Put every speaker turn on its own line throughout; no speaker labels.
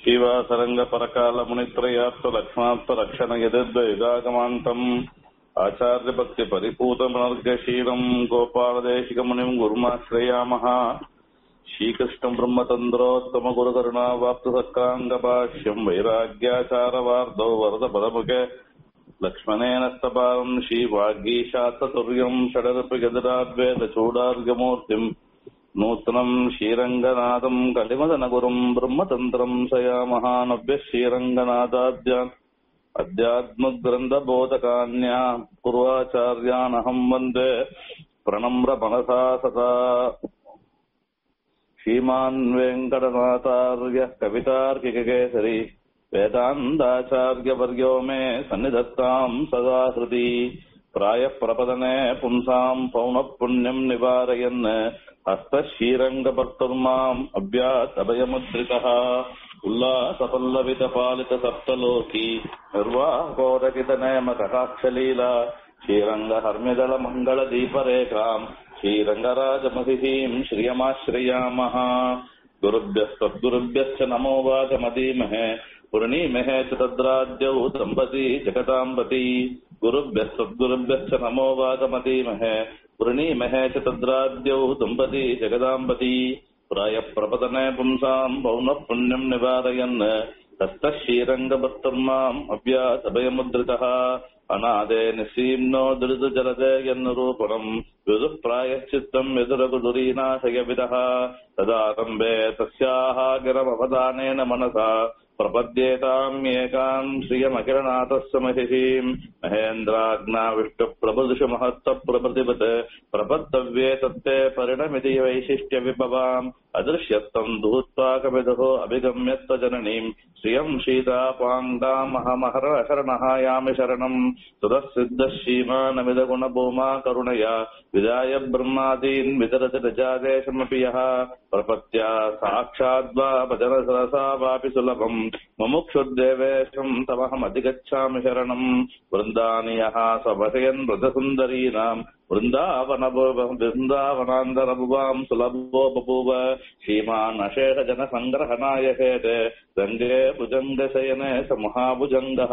श्रीवासरङ्गपरकालमुनित्रयाप्तलक्ष्माप्तरक्षणयदिद्वयुगागमान्तम् आचार्यभक्तिपरिपूतमनर्गशीलम् गोपालदेशिकमुनिम् गुरुमाश्रयामः श्रीकृष्णम् ब्रह्मतन्द्रोत्तमगुरुकरुणावाप्तसक्राङ्गभाष्यम् वैराग्याचारवार्धौ वरदपदमुखे लक्ष्मणेन स्तपालम् श्रीवागीशात्ततुर्यम् षडरपगदराद्वेदचूडार्गमूर्तिम् नूतनम् श्रीरङ्गनाथम् कलिमदनगुरुम् ब्रह्मतन्त्रम् सयामः नव्यः श्रीरङ्गनाथाद्यान् अध्यात्मग्रन्थबोधकान्या पूर्वाचार्यानहम् वन्दे प्रणम्र मनसा सदा श्रीमान् वेङ्कटनाथार्यः कवितार्किककेसरी वेदान्ताचार्यवर्यो मे सन्निधत्ताम् सदा हृदि प्रायः प्रपदने पुंसाम् पौनःपुण्यम् निवारयन् हस्तशीरङ्गभक्तुर्माम् अव्यात् अभयमुद्रितः उल्लासपल्लवितपालितसप्तलोकी निर्वाकोदकितनयमकटाक्षलीला श्रीरङ्गहर्मिदलमङ्गलदीपरेखाम् श्रीरङ्गराजमहिषीम् श्रियमाश्रयामः गुरुभ्यस्तद्गुरुभ्यश्च नमो वाचमदीमहे पुरणीमहे च तद्राज्यौ दम्पती जगताम्बती गुरुभ्यस्तद्गुरुभ्यश्च नमो वाचमदीमहे पुरणीमहे च तद्राज्यौ दम्पती जगदाम्बती प्रायः प्रपतने पुंसाम् पौनः पुण्यम् निवारयन् तस्तः श्रीरङ्गभक्तर्माम् अव्यासभयमुद्रितः अनादे निसीम्नो दुरितजलदे यन्नुरूपणम् विदुः प्रायश्चित्तम् विदुरगुदुरीनाशयविदः तदारम्भे तस्याः गिरमवदानेन मनसा प्रपद्येताम् एकाम् श्रियमकिरनाथस्य महिषीम् महेन्द्राज्ञाविष्टप्रभुदुषु महत्तप्रभृतिवत् प्रपत्तव्ये तत्ते परिणमिति वैशिष्ट्यविभवाम् अदृश्यत्तम् दूत्वाकविदुः अभिगम्यत्वजननीम् श्रियम् शीतापाङ्गामहमहरशरणः यामि शरणम् सुतः श्रीमानमिदगुणभूमा करुणया विदाय ब्रह्मादीन् वितरति रजादेशमपि यः प्रपत्या साक्षाद्वा भजनसरसा वापि सुलभम् मुमुक्षुर्देवेशम् तमहमधिगच्छामि शरणम् वृन्दानि यः स्वभजयन् व्रजसुन्दरीणाम् वृन्दावन वृन्दावनान्तरभुवाम् सुलभो बभूव श्रीमान् अशेषजनसङ्ग्रहणाय हेते रङ्गे भुजङ्गशयने स महाभुजङ्गः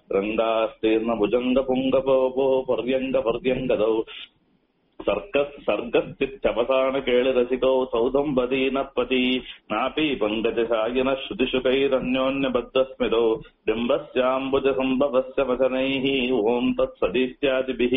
रङ्गास्तीर्णभुजङ्गपुङ्गपोः पर्यङ्गपर्यङ्गदौ सर्गस्तित्यवसानकेളിरसिकौ सौदम्बदीनपति नापि पङ्कजशायिनः श्रुतिशुकैरन्योन्यबद्धस्मितौ बिम्बस्याम्बुजसम्भवस्य वचनैः ॐ तत्सदित्यादिभिः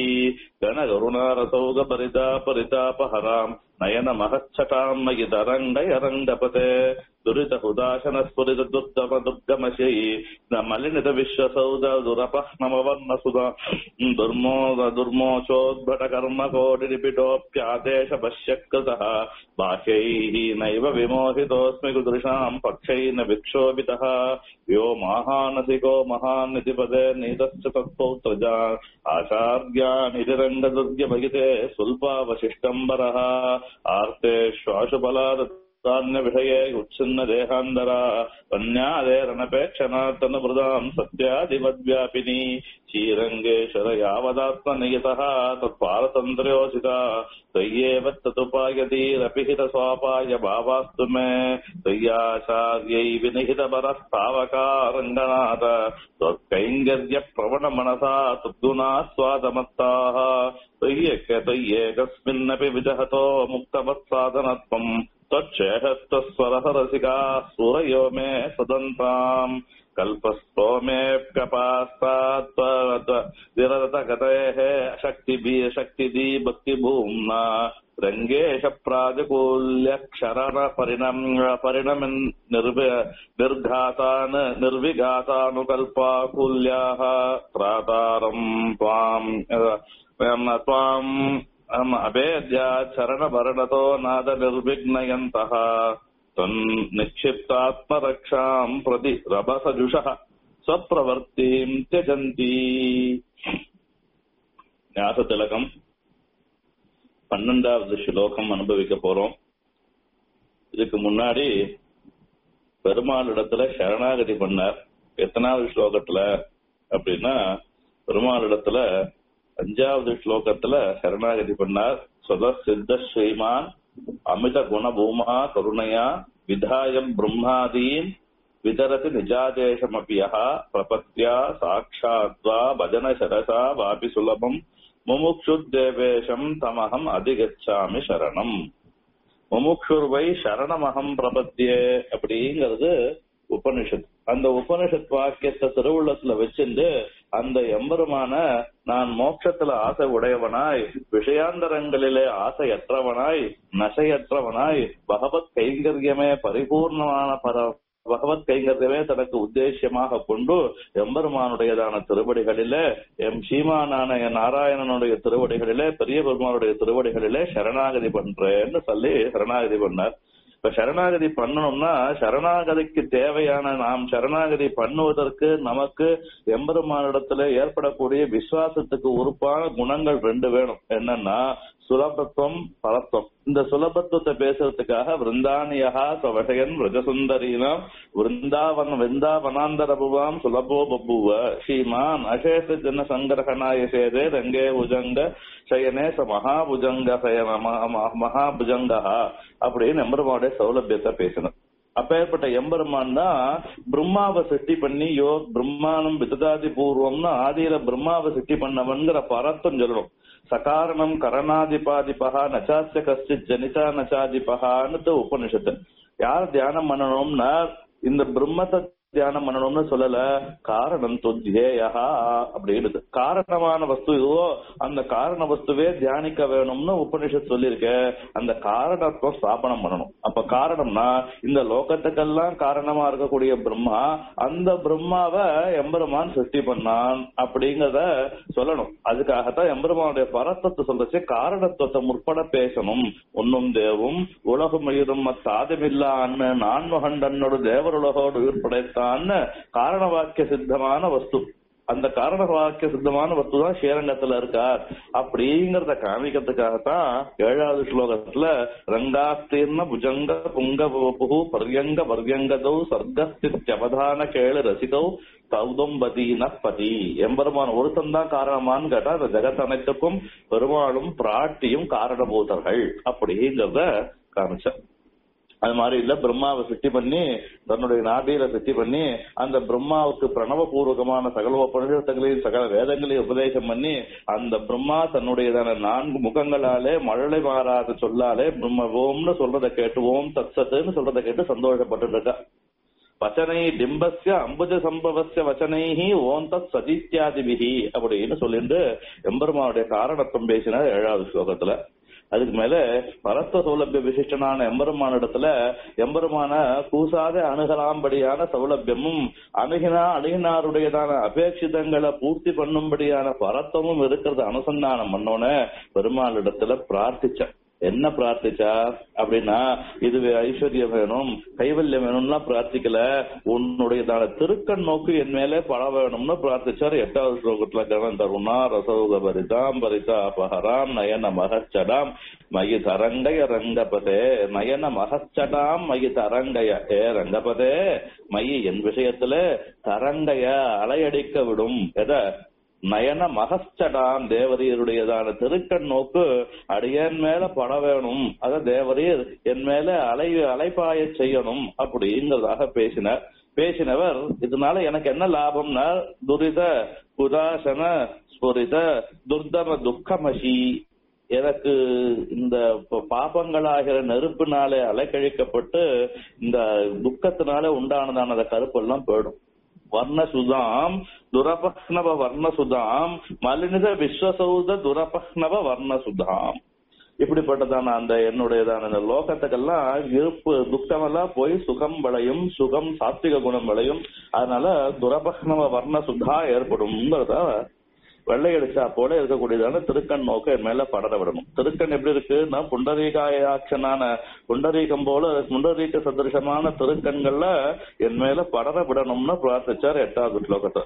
गणकरुणारसौगपरितापरितापहराम् नयन महच्छटाम् मयि तरङ्गय रङ्गपते दुरितहुदाशनस्फुरितदुर्गम दुर्गमशयि न मलिनित विश्वसौद दुरपह्नमवर्णसुधा दुर्मोद दुर्मोचोद्भटकर्म कोटिरिपिटोऽप्यादेशपश्यकृतः बाह्यैः नैव विमोहितोऽस्मि कुदृशाम् पक्षैः न विक्षोभितः यो महानसिको महान्निति पदे नीतश्च तत्पौत्रजा आचार्यानिरङ्गदुर्गभगिते सुल्पावशिष्टम्बरः आर्ते श्वासुबलाद विषये उच्छिन्न देहान्तरा कन्यादेरनपेक्षणात्तनुभृदाम् सत्यादिवद्व्यापिनी श्रीरङ्गेश्वर यावदात्मनियतः तत्पारतन्त्र्योचिता त्वय्येव तदुपायतीरपि हितस्वापाय भावास्तु मे त्वय्याचार्यै विनिहितपरस्तावकारङ्गनाथ त्वत्कैङ्गर्यप्रवणमनसा तुद्गुणास्वादमत्ताः त्वय्येक त्वय्येकस्मिन्नपि विजहतो मुक्तवत्साधनत्वम् त्वच्छेषत्वस्वरहरसिका सूरयो मे सदन्ताम् कल्पस्त्वमेऽप्यपास्तात्वरतगतेः शक्तिभिः शक्तिधी भक्तिभूम्ना रङ्गेश प्राजकूल्यक्षरण परिणम निर्घातान् निर्विघातानुकल्पाकुल्याः त्रातारम् त्वाम् त्वाम् अभेद्याचरणभरणतो नाद निर्विघ्नयन्तः तन्निक्षिप्तात्मरक्षाम् प्रति रभसजुषः स्वप्रवृत्तिम् त्यजन्ति ஞாசத்திலகம் பன்னெண்டாவது ஸ்லோகம் அனுபவிக்க போறோம் இதுக்கு முன்னாடி பெருமாளிடத்துல சரணாகதி பண்ணார் எத்தனாவது ஸ்லோகத்துல அப்படின்னா பெருமாளிடத்துல அஞ்சாவது ஸ்லோகத்துல சரணாகதி பண்ணார் சொத சித்த ஸ்ரீமான் அமித குண பூமா கருணையா விதாயம் பிரம்மாதீன் விதரதி நிஜாதேசமபியா பிரபத்யா சாட்சாத்வா பஜன சரசா வாபி சுலபம் முமுக்ஷுத்தேவேஷம் தமகம் அதிகச்சாமி சரணம் முமுக்ஷுர்வை சரணமகம் பிரபத்தியே அப்படிங்கிறது உபனிஷத் அந்த உபனிஷத் வாக்கியத்தை திருவுள்ளத்துல வச்சிருந்து அந்த எம்பெருமான நான் மோட்சத்துல ஆசை உடையவனாய் விஷயாந்தரங்களிலே ஆசையற்றவனாய் நசையற்றவனாய் பகவத் கைங்கரியமே பரிபூர்ணமான பர பகவத் கைங்கரியமே தனக்கு உத்தேசியமாக கொண்டு எம்பெருமானுடையதான திருவடிகளிலே எம் சீமானான என் நாராயணனுடைய திருவடிகளிலே பெரிய பெருமானுடைய திருவடிகளிலே சரணாகதி பண்றேன்னு சொல்லி சரணாகதி பண்ணார் இப்ப சரணாகதி பண்ணணும்னா சரணாகதிக்கு தேவையான நாம் சரணாகதி பண்ணுவதற்கு நமக்கு எம்பெருமானிடத்துல ஏற்படக்கூடிய விசுவாசத்துக்கு உறுப்பான குணங்கள் ரெண்டு வேணும் என்னன்னா சுலபத்துவம் பலத்துவம் இந்த சுலபத்துவத்தை பேசுறதுக்காக விருந்தானியா சவசயன் விரஜசுந்தரீனாம் விருந்தாவன விருந்தாவனாந்தர புவாம் சுலபோ பபுவ ஸ்ரீமான் அசேஷ ஜன சங்கிரகணாய சேதே ரங்கே புஜங்க சயனே ச மகாபுஜங்க சயன மகாபுஜங்கா அப்படின்னு எம்பெருமானுடைய சௌலபியத்தை பேசணும் அப்பேற்பட்ட எம்பெருமான் தான் பிரம்மாவை சிருஷ்டி பண்ணி யோ பிரம்மானம் விததாதி பூர்வம்னு ஆதியில பிரம்மாவை சிருஷ்டி பண்ணவன்கிற பரத்தம் சொல்லணும் சகாரணம் கரணாதிபாதிபகா நச்சாஸ்ய கஷ்டித் ஜனிதா நச்சாதிபகான்னு உபனிஷத்து யார் தியானம் பண்ணணும்னா இந்த பிரம்மத்தை தியானம் பண்ணணும்னு சொல்லல காரணம் துத்தியேயா அப்படின்னுது காரணமான வஸ்து இதுவோ அந்த காரண வஸ்துவே தியானிக்க வேணும்னு உபனிஷத் சொல்லியிருக்க அந்த காரணத்துவம் ஸ்தாபனம் பண்ணணும் அப்ப காரணம்னா இந்த லோகத்துக்கெல்லாம் காரணமா இருக்கக்கூடிய பிரம்மா அந்த பிரம்மாவை எம்பெருமான் சிருஷ்டி பண்ணான் அப்படிங்கறத சொல்லணும் அதுக்காகத்தான் எம்பெருமானுடைய பரத்தத்தை சொல்றச்சு காரணத்துவத்தை முற்பட பேசணும் ஒன்னும் தேவும் உலகம் மயிரும் சாதமில்லான்னு நான்மகண்டனோடு தேவருலகோடு உயிர் படைத்தான்னு காரண வாக்கிய சித்தமான வஸ்து அந்த காரண வாக்கிய சித்தமான வஸ்து தான் ஸ்ரீரங்கத்துல இருக்கார் அப்படிங்கறத காமிக்கிறதுக்காகத்தான் ஏழாவது ஸ்லோகத்துல ரங்காஸ்தீர்ண புஜங்க புங்க புகு பர்யங்க பர்யங்கதௌ சர்க்கஸ்தித்யவதான கேளு ரசிதௌ தௌதம்பதீன பதி எம்பெருமான் ஒருத்தன் தான் காரணமான்னு கேட்டா அந்த ஜெகத் அனைத்துக்கும் பெருமாளும் பிராட்டியும் காரணபூதர்கள் அப்படிங்கிறத காமிச்ச அது மாதிரி இல்ல பிரம்மாவை சிருஷ்டி பண்ணி தன்னுடைய நாபியில சிருஷ்டி பண்ணி அந்த பிரம்மாவுக்கு பிரணவ பூர்வகமான சகல உபனிஷத்துகளையும் சகல வேதங்களையும் உபதேசம் பண்ணி அந்த பிரம்மா தன்னுடையதான நான்கு முகங்களாலே மழலை மாறாத சொல்லாலே பிரம்ம ஓம்னு சொல்றதை கேட்டு ஓம் தத்சத்துன்னு சொல்றதை கேட்டு சந்தோஷப்பட்டு இருக்கா வச்சனை டிம்பஸ்ய அம்புஜ சம்பவஸ்ய வச்சனைஹி ஓம் தத் சதித்யாதிபிஹி அப்படின்னு சொல்லிட்டு எம்பெருமானுடைய காரணத்துவம் பேசினார் ஏழாவது ஸ்லோகத்துல அதுக்கு மேல பரத்த சௌலபிய விசிஷ்டனான எம்பெருமானிடத்துல எம்பெருமான கூசாத அணுகலாம்படியான சௌலபியமும் அணுகினா அணுகினாருடையதான அபேட்சிதங்களை பூர்த்தி பண்ணும்படியான பரத்தமும் இருக்கிறது அனுசந்தானம் பண்ணோன பெருமாளிடத்துல பிரார்த்திச்ச என்ன பிரார்த்திச்சா அப்படின்னா இது ஐஸ்வர்யம் வேணும் கைவல்யம் வேணும்லாம் பிரார்த்திக்கல உன்னுடையதான திருக்கண் நோக்கு என் மேலே பட வேணும்னு பிரார்த்திச்சார் எட்டாவது ஸ்லோகத்துல கவனம் தருணா ரசௌக பரிதாம் பரிதா அபஹராம் நயன மகச்சடாம் மயி தரங்கய ரங்கபதே நயன மகச்சடாம் மயி தரங்கய ஏ ரங்கபதே மயி என் விஷயத்துல தரங்கய அலையடிக்க விடும் எதை நயன மகஸ்டடாம் தேவரீருடையதான திருக்கண் நோக்கு அடியன் மேல பட வேணும் அத தேவரீர் என் மேல அலை அலைப்பாய செய்யணும் அப்படிங்கிறதாக பேசினார் பேசினவர் இதனால எனக்கு என்ன லாபம்னா துரித புதாசன ஸ்புரித துர்தம துக்கமசி எனக்கு இந்த பாபங்களாகிற நெருப்பினாலே அலைக்கழிக்கப்பட்டு இந்த துக்கத்தினால உண்டானதான அந்த கருப்பெல்லாம் போயிடும் வர்ணசுதாம் துரபக்னவ வர்ணசுதாம் மலினித விஸ்வசௌத துரபக்னவ வர்ணசுதாம் இப்படிப்பட்டதான அந்த என்னுடையதான அந்த லோகத்துக்கெல்லாம் இருப்பு துக்கமெல்லாம் போய் சுகம் விளையும் சுகம் சாத்விக குணம் விளையும் அதனால துரபக்னவ வர்ண சுதா ஏற்படும்ங்கிறத வெள்ளையடிச்சா போல இருக்கக்கூடியதான திருக்கண் நோக்க என் மேல படர விடணும் திருக்கண் எப்படி இருக்குன்னா புண்டரீகாயாட்சனான புண்டரீகம் போல புண்டரீக சதிருஷமான திருக்கண்கள்ல என் மேல படர விடணும்னு பிரார்த்திச்சார் எட்டாவது ஸ்லோகத்தை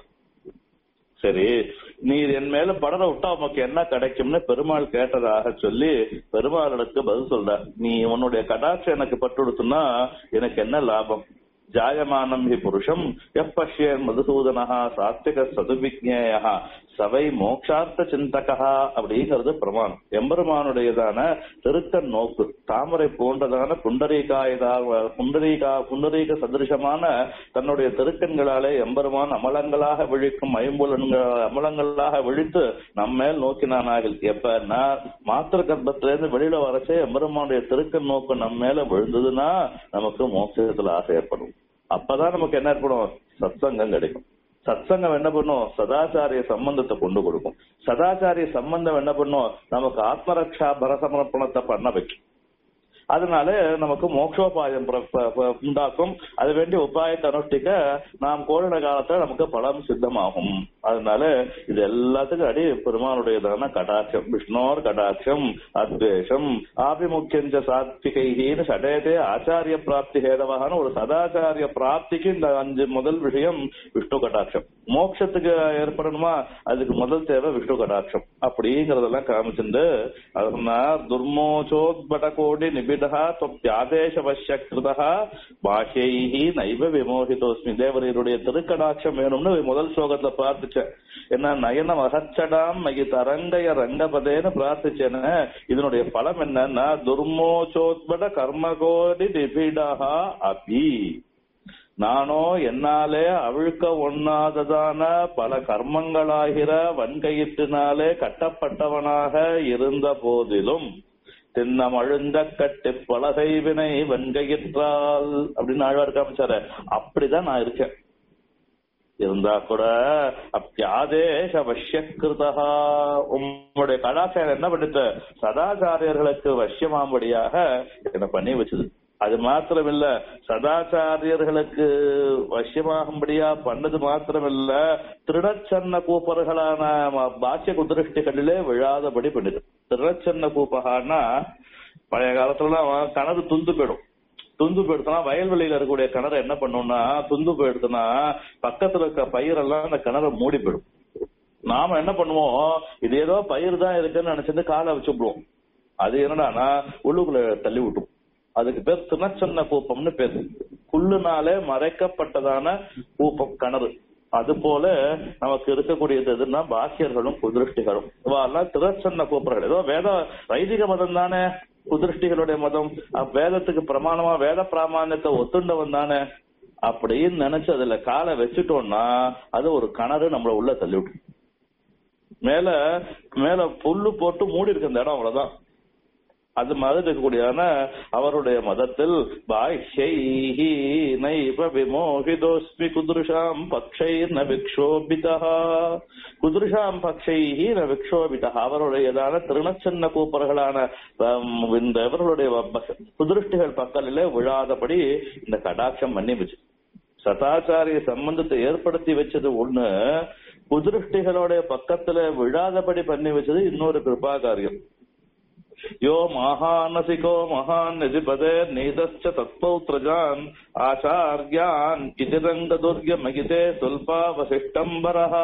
சரி நீ என் மேல படர விட்டா உனக்கு என்ன கிடைக்கும்னு பெருமாள் கேட்டதாக சொல்லி பெருமாளுக்கு பதில் சொல்ற நீ உன்னுடைய கடாட்சம் எனக்கு பட்டுடுத்துனா எனக்கு என்ன லாபம் ஜாயமானம் ஹி புருஷம் எப்பஷ்யன் மதுசூதனஹா சாத்விக சதுவிக்னேயா சவை மோக்ஷார்த்த சிந்தகா அப்படிங்கிறது பிரமாணம் எம்பெருமானுடையதான திருக்கன் நோக்கு தாமரை போன்றதான புண்டரீகாயுதா புண்டரீகா புண்டரீக சதிருஷமான தன்னுடைய திருக்கண்களாலே எம்பெருமான் அமலங்களாக விழிக்கும் ஐம்புலன்கள் அமலங்களாக விழித்து நம்ம மேல் நோக்கினானார்கள் எப்ப நான் மாத்திர கர்ப்பத்திலிருந்து வெளியில வரச்சே எம்பெருமானுடைய திருக்கண் நோக்கு நம்ம மேல விழுந்ததுன்னா நமக்கு மோட்சத்துல ஆசை ஏற்படும் அப்பதான் நமக்கு என்ன ஏற்படும் சத்சங்கம் கிடைக்கும் சத்சங்கம் என்ன பண்ணும் சதாச்சாரிய சம்பந்தத்தை கொண்டு கொடுக்கும் சதாச்சாரிய சம்பந்தம் என்ன பண்ணும் நமக்கு ஆத்மரக்ஷா பரசமர்ப்பணத்தை பண்ண வைக்கும் அதனால நமக்கு மோட்சோபாயம் பிர- ப- ப- உண்டாக்கும் அது வேண்டிய உபாயத்தை அனுஷ்டிக்க நாம் கோரின காலத்துல நமக்கு பலம் சித்தமாகும் அதனால இது எல்லாத்துக்கும் அடி பெருமானுடையதான கடாட்சம் விஷ்ணோர் கடாட்சம் அத்வேஷம் ஆபிமுக்கியஞ்ச சாத்விகைன்னு சடேதே ஆச்சாரிய பிராப்தி ஹேதவான ஒரு சதாச்சாரிய பிராப்திக்கு இந்த அஞ்சு முதல் விஷயம் விஷ்ணு கடாட்சம் மோட்சத்துக்கு ஏற்படணுமா அதுக்கு முதல் தேவை விஷ்ணு கடாட்சம் அப்படிங்கறதெல்லாம் காமிச்சுண்டு அது சொன்னா துர்மோச்சோத்பட கோடி நிபிடா தொப்யாதேசவசிய கிருதா பாஹ்யைஹி நைவ விமோகிதோஸ்மி தேவரையருடைய திருக்கடாட்சம் வேணும்னு முதல் ஸ்லோகத்துல பிரார்த்திச்சேன் என்ன நயன மகச்சடாம் மகி தரங்கய ரங்கபதேன்னு பிரார்த்திச்சேன்னு இதனுடைய பலம் என்னன்னா துர்மோச்சோத்பட கர்மகோடி நிபிடா அபி நானோ என்னாலே அவிழ்க்க ஒண்ணாததான பல கர்மங்களாகிற வன்கையிட்டினாலே கட்டப்பட்டவனாக இருந்த போதிலும் தின்னம் அழுந்த கட்டு பலகை வினை வன்கையிற்றால் அப்படின்னு ஆழ்வார் காமிச்சாரு அப்படிதான் நான் இருக்கேன் இருந்தா கூட அப்பியாதேஷ வசியகிருதா உம்முடைய கடாச்சாரம் என்ன பண்ணிட்டு சதாச்சாரியர்களுக்கு வசியமாம்படியாக என்ன பண்ணி வச்சது அது மாத்திரமில்ல சதாச்சாரியர்களுக்கு வசியமாகும்படியா பண்ணது மாத்திரமில்ல திருடச்சன்ன கூப்பர்களான ம- பாக்கிய குதிருஷ்டிகளிலே விழாதபடி பண்ணிது திருடச்சன்ன கூப்பகான்னா பழைய காலத்துலலாம் கணது துந்து போயிடும் துந்து போயிடுத்துனா வயல்வெளியில இருக்கக்கூடிய கிணறு என்ன பண்ணும்னா துந்து போயிடுத்துனா பக்கத்துல இருக்க பயிரெல்லாம் அந்த கிணற மூடி போயிடும் நாம என்ன பண்ணுவோம் இது ஏதோ பயிர் தான் இருக்குன்னு நினைச்சிட்டு காலை வச்சு விடுவோம் அது என்னடானா உள்ளுக்குள்ள தள்ளி விட்டுரும் அதுக்கு பேர் திணச்சன்ன கூப்பம்னு பேரு புல்லுனாலே மறைக்கப்பட்டதான கூப்பம் கிணறு அது போல நமக்கு இருக்கக்கூடியது எதுன்னா பாக்கியர்களும் குதிருஷ்டிகளும் இவெல்லாம் திரச்சன்ன கூப்பர்கள் ஏதோ வேத வைதிக மதம் தானே குதிருஷ்டிகளுடைய மதம் அப்ப வேதத்துக்கு பிரமாணமா வேத பிராமாணியத்தை ஒத்துண்டவன் தானே அப்படின்னு நினைச்சு அதுல காலை வச்சுட்டோம்னா அது ஒரு கிணறு நம்மள உள்ள தள்ளி விட்டு மேல மேல புல்லு போட்டு மூடி இருக்கு அந்த இடம் அவ்வளவுதான் அது மாதிரி இருக்கக்கூடியதான அவருடைய மதத்தில் பாஹ்யைஹி நைவ விமோகிதோஸ்மி குதுருஷாம் பக்ஷை ந விக்ஷோபிதா குதுருஷாம் பக்ஷைஹி ந விக்ஷோபிதா அவருடையதான திருணச்சின்ன கூப்பர்களான ஹம், இந்த இவர்களுடைய ப- குதிருஷ்டிகள் பக்கலிலே விழாதபடி இந்த கடாட்சம் பண்ணி வச்சு சதாச்சாரிய சம்பந்தத்தை ஏற்படுத்தி வச்சது ஒண்ணு குதிருஷ்டிகளுடைய பக்கத்துல விழாதபடி பண்ணி வச்சது இன்னொரு கிருபா காரியம் யோ மகானசிகோ மகான் நிதிபதே நீதச்ச தத்பௌத்ரஜான் ஆச்சாரியான் இதிரங்க துர்ய மகிதே சொல்பாவசிஷ்டம்பரஹா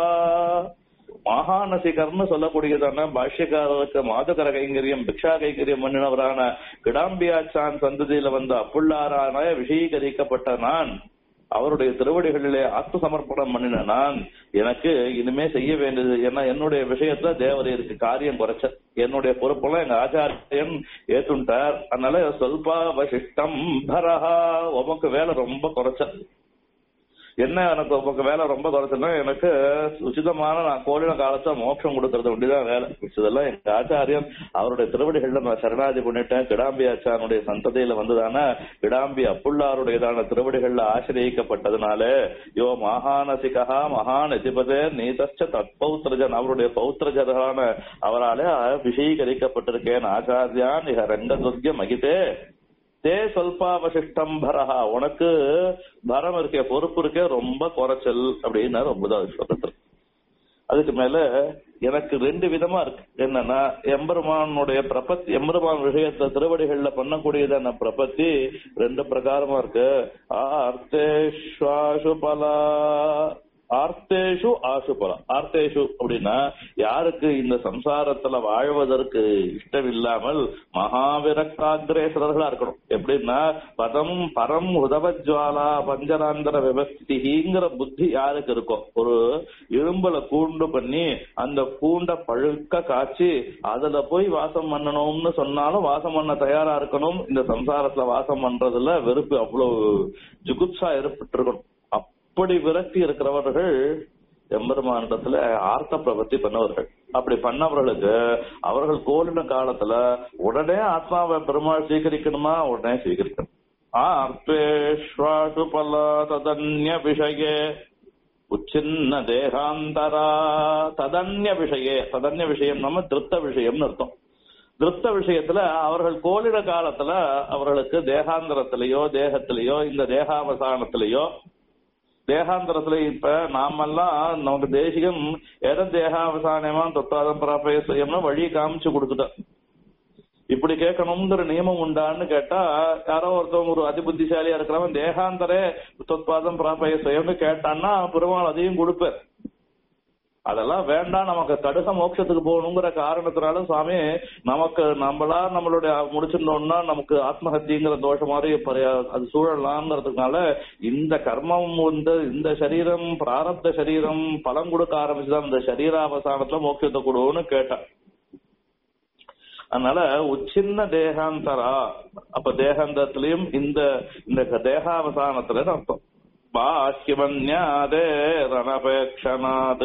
மகாநசிகர்னு சொல்லக்கூடியதான பாஷ்யக்காரருக்கு மாதுகர கைங்கரியம் பிக்ஷா கைங்கரியம் பண்ணினவரான கிடாம்பியாச்சான் சந்ததியில வந்த அப்புள்ளாரான விஷயீகரிக்கப்பட்ட நான் அவருடைய திருவடிகளிலே ஆத்ம சமர்ப்பணம் பண்ணின நான் எனக்கு இனிமே செய்ய வேண்டியது ஏன்னா என்னுடைய விஷயத்துல தேவதையருக்கு காரியம் குறைச்ச என்னுடைய பொறுப்பெல்லாம் எங்க ஆச்சாரியன் ஏத்துட்டார் அதனால சொல்பா வசிஷ்டம் பரஹா உமக்கு வேலை ரொம்ப குறைச்ச என்ன எனக்கு உமக்கு வேலை ரொம்ப குறைச்சல்னா எனக்கு உச்சிதமான நான் கோடின காலத்துல மோட்சம் கொடுக்கறது ஒண்டிதான் வேலை இதெல்லாம் எங்க ஆச்சாரியன் அவருடைய திருவடிகள்ல நான் சரணாதி பண்ணிட்டேன் கிடாம்பி ஆச்சாரனுடைய சந்ததியில வந்ததான கிடாம்பி அப்புள்ளாருடையதான திருவடிகள்ல ஆசிரியக்கப்பட்டதுனால யோ மகானசிகா மகான் அதிபதே நீதச்ச தற்பௌத்திரஜன் அவருடைய பௌத்திரஜரான அவராலே விஷயீகரிக்கப்பட்டிருக்கேன் ஆச்சாரியான் இக ரங்கதுர்ய மகிதே தே சொல்பாவசிஷ்டம் பரஹா உனக்கு பரம் இருக்கே பொறுப்பு இருக்கே ரொம்ப குறைச்சல் அப்படின்னா ஒன்பதாவது ஸ்லோகத்தில் அதுக்கு மேல எனக்கு ரெண்டு விதமா இருக்கு என்னன்னா எம்பெருமானுடைய பிரபத்தி எம்பெருமான் விஷயத்த திருவடிகள்ல பண்ணக்கூடியதான பிரபத்தி ரெண்டு பிரகாரமா இருக்கு ஆர்த்தேஷ்வாசு பலா ஆர்த்தேஷு ஆசுபலம் ஆர்த்தேஷு அப்படின்னா யாருக்கு இந்த சம்சாரத்துல வாழ்வதற்கு இஷ்டமில்லாமல் மகாவிரக்தாகிரேசரர்களா இருக்கணும் எப்படின்னா பதம் பரம் உதவஜ்வாலா பஞ்சராந்தர விவஸ்திங்கிற புத்தி யாருக்கு இருக்கும் ஒரு இரும்புல கூண்டு பண்ணி அந்த கூண்ட பழுக்க காய்ச்சி அதுல போய் வாசம் பண்ணணும்னு சொன்னாலும் வாசம் பண்ண தயாரா இருக்கணும் இந்த சம்சாரத்துல வாசம் பண்றதுல வெறுப்பு அவ்வளவு ஜுகுப்சா ஏற்பட்டிருக்கணும் அப்படி விரக்தி இருக்கிறவர்கள் எம்பெருமானிடத்துல ஆர்த்த பிரபத்தி பண்ணவர்கள் அப்படி பண்ணவர்களுக்கு அவர்கள் கோலின காலத்துல உடனே ஆத்மாவை பெருமாள் சீகரிக்கணுமா உடனே சீகரிக்கணும் ஆர்த்தேஷ்வாசு பல ததன்ய விஷயே உச்சின்ன தேகாந்தரா ததன்ய விஷயே ததன்ய விஷயம் நம்ம திருப்த விஷயம்னு அர்த்தம் திருப்த விஷயத்துல அவர்கள் கோலிட காலத்துல அவர்களுக்கு தேகாந்தரத்திலேயோ தேகத்திலேயோ இந்த தேகாவசானத்திலேயோ தேகாந்தரத்துல இப்ப நாமெல்லாம் நமக்கு தேசிகம் எத தேகாவசானமா தொத்தாதம் பிராபய சுயம்னு வழி காமிச்சு கொடுத்துட்டோம் இப்படி கேட்கணுங்கிற நியமம் உண்டான்னு கேட்டா யாரோ ஒருத்தவங்க ஒரு அதிபுத்திசாலியா இருக்கிறவன் தேகாந்தரே தொத்பாதம் பிராபய சுயம்னு கேட்டான்னா பெருமாள் அதையும் கொடுப்பார் அதெல்லாம் வேண்டாம் நமக்கு கடுக மோட்சத்துக்கு போகணுங்கிற காரணத்தினால சுவாமி நமக்கு நம்மளா நம்மளுடைய முடிச்சிருந்தோம்னா நமக்கு ஆத்மஹத்திங்கிற தோஷம் மாதிரி பரி- அது சூழலாம்ங்கிறதுனால இந்த கர்மம் வந்து இந்த சரீரம் பிராரப்த சரீரம் பலம் கொடுக்க ஆரம்பிச்சுதான் இந்த சரீராவசானத்துல மோட்சத்தை கொடுன்னு கேட்டான் அதனால உச்சின்ன தேகாந்தரா அப்ப தேகாந்தத்திலையும் இந்த இந்த தேகாவசானத்துல அர்த்தம் பாக்கியமன்யாதே ரணபேக்ஷனாது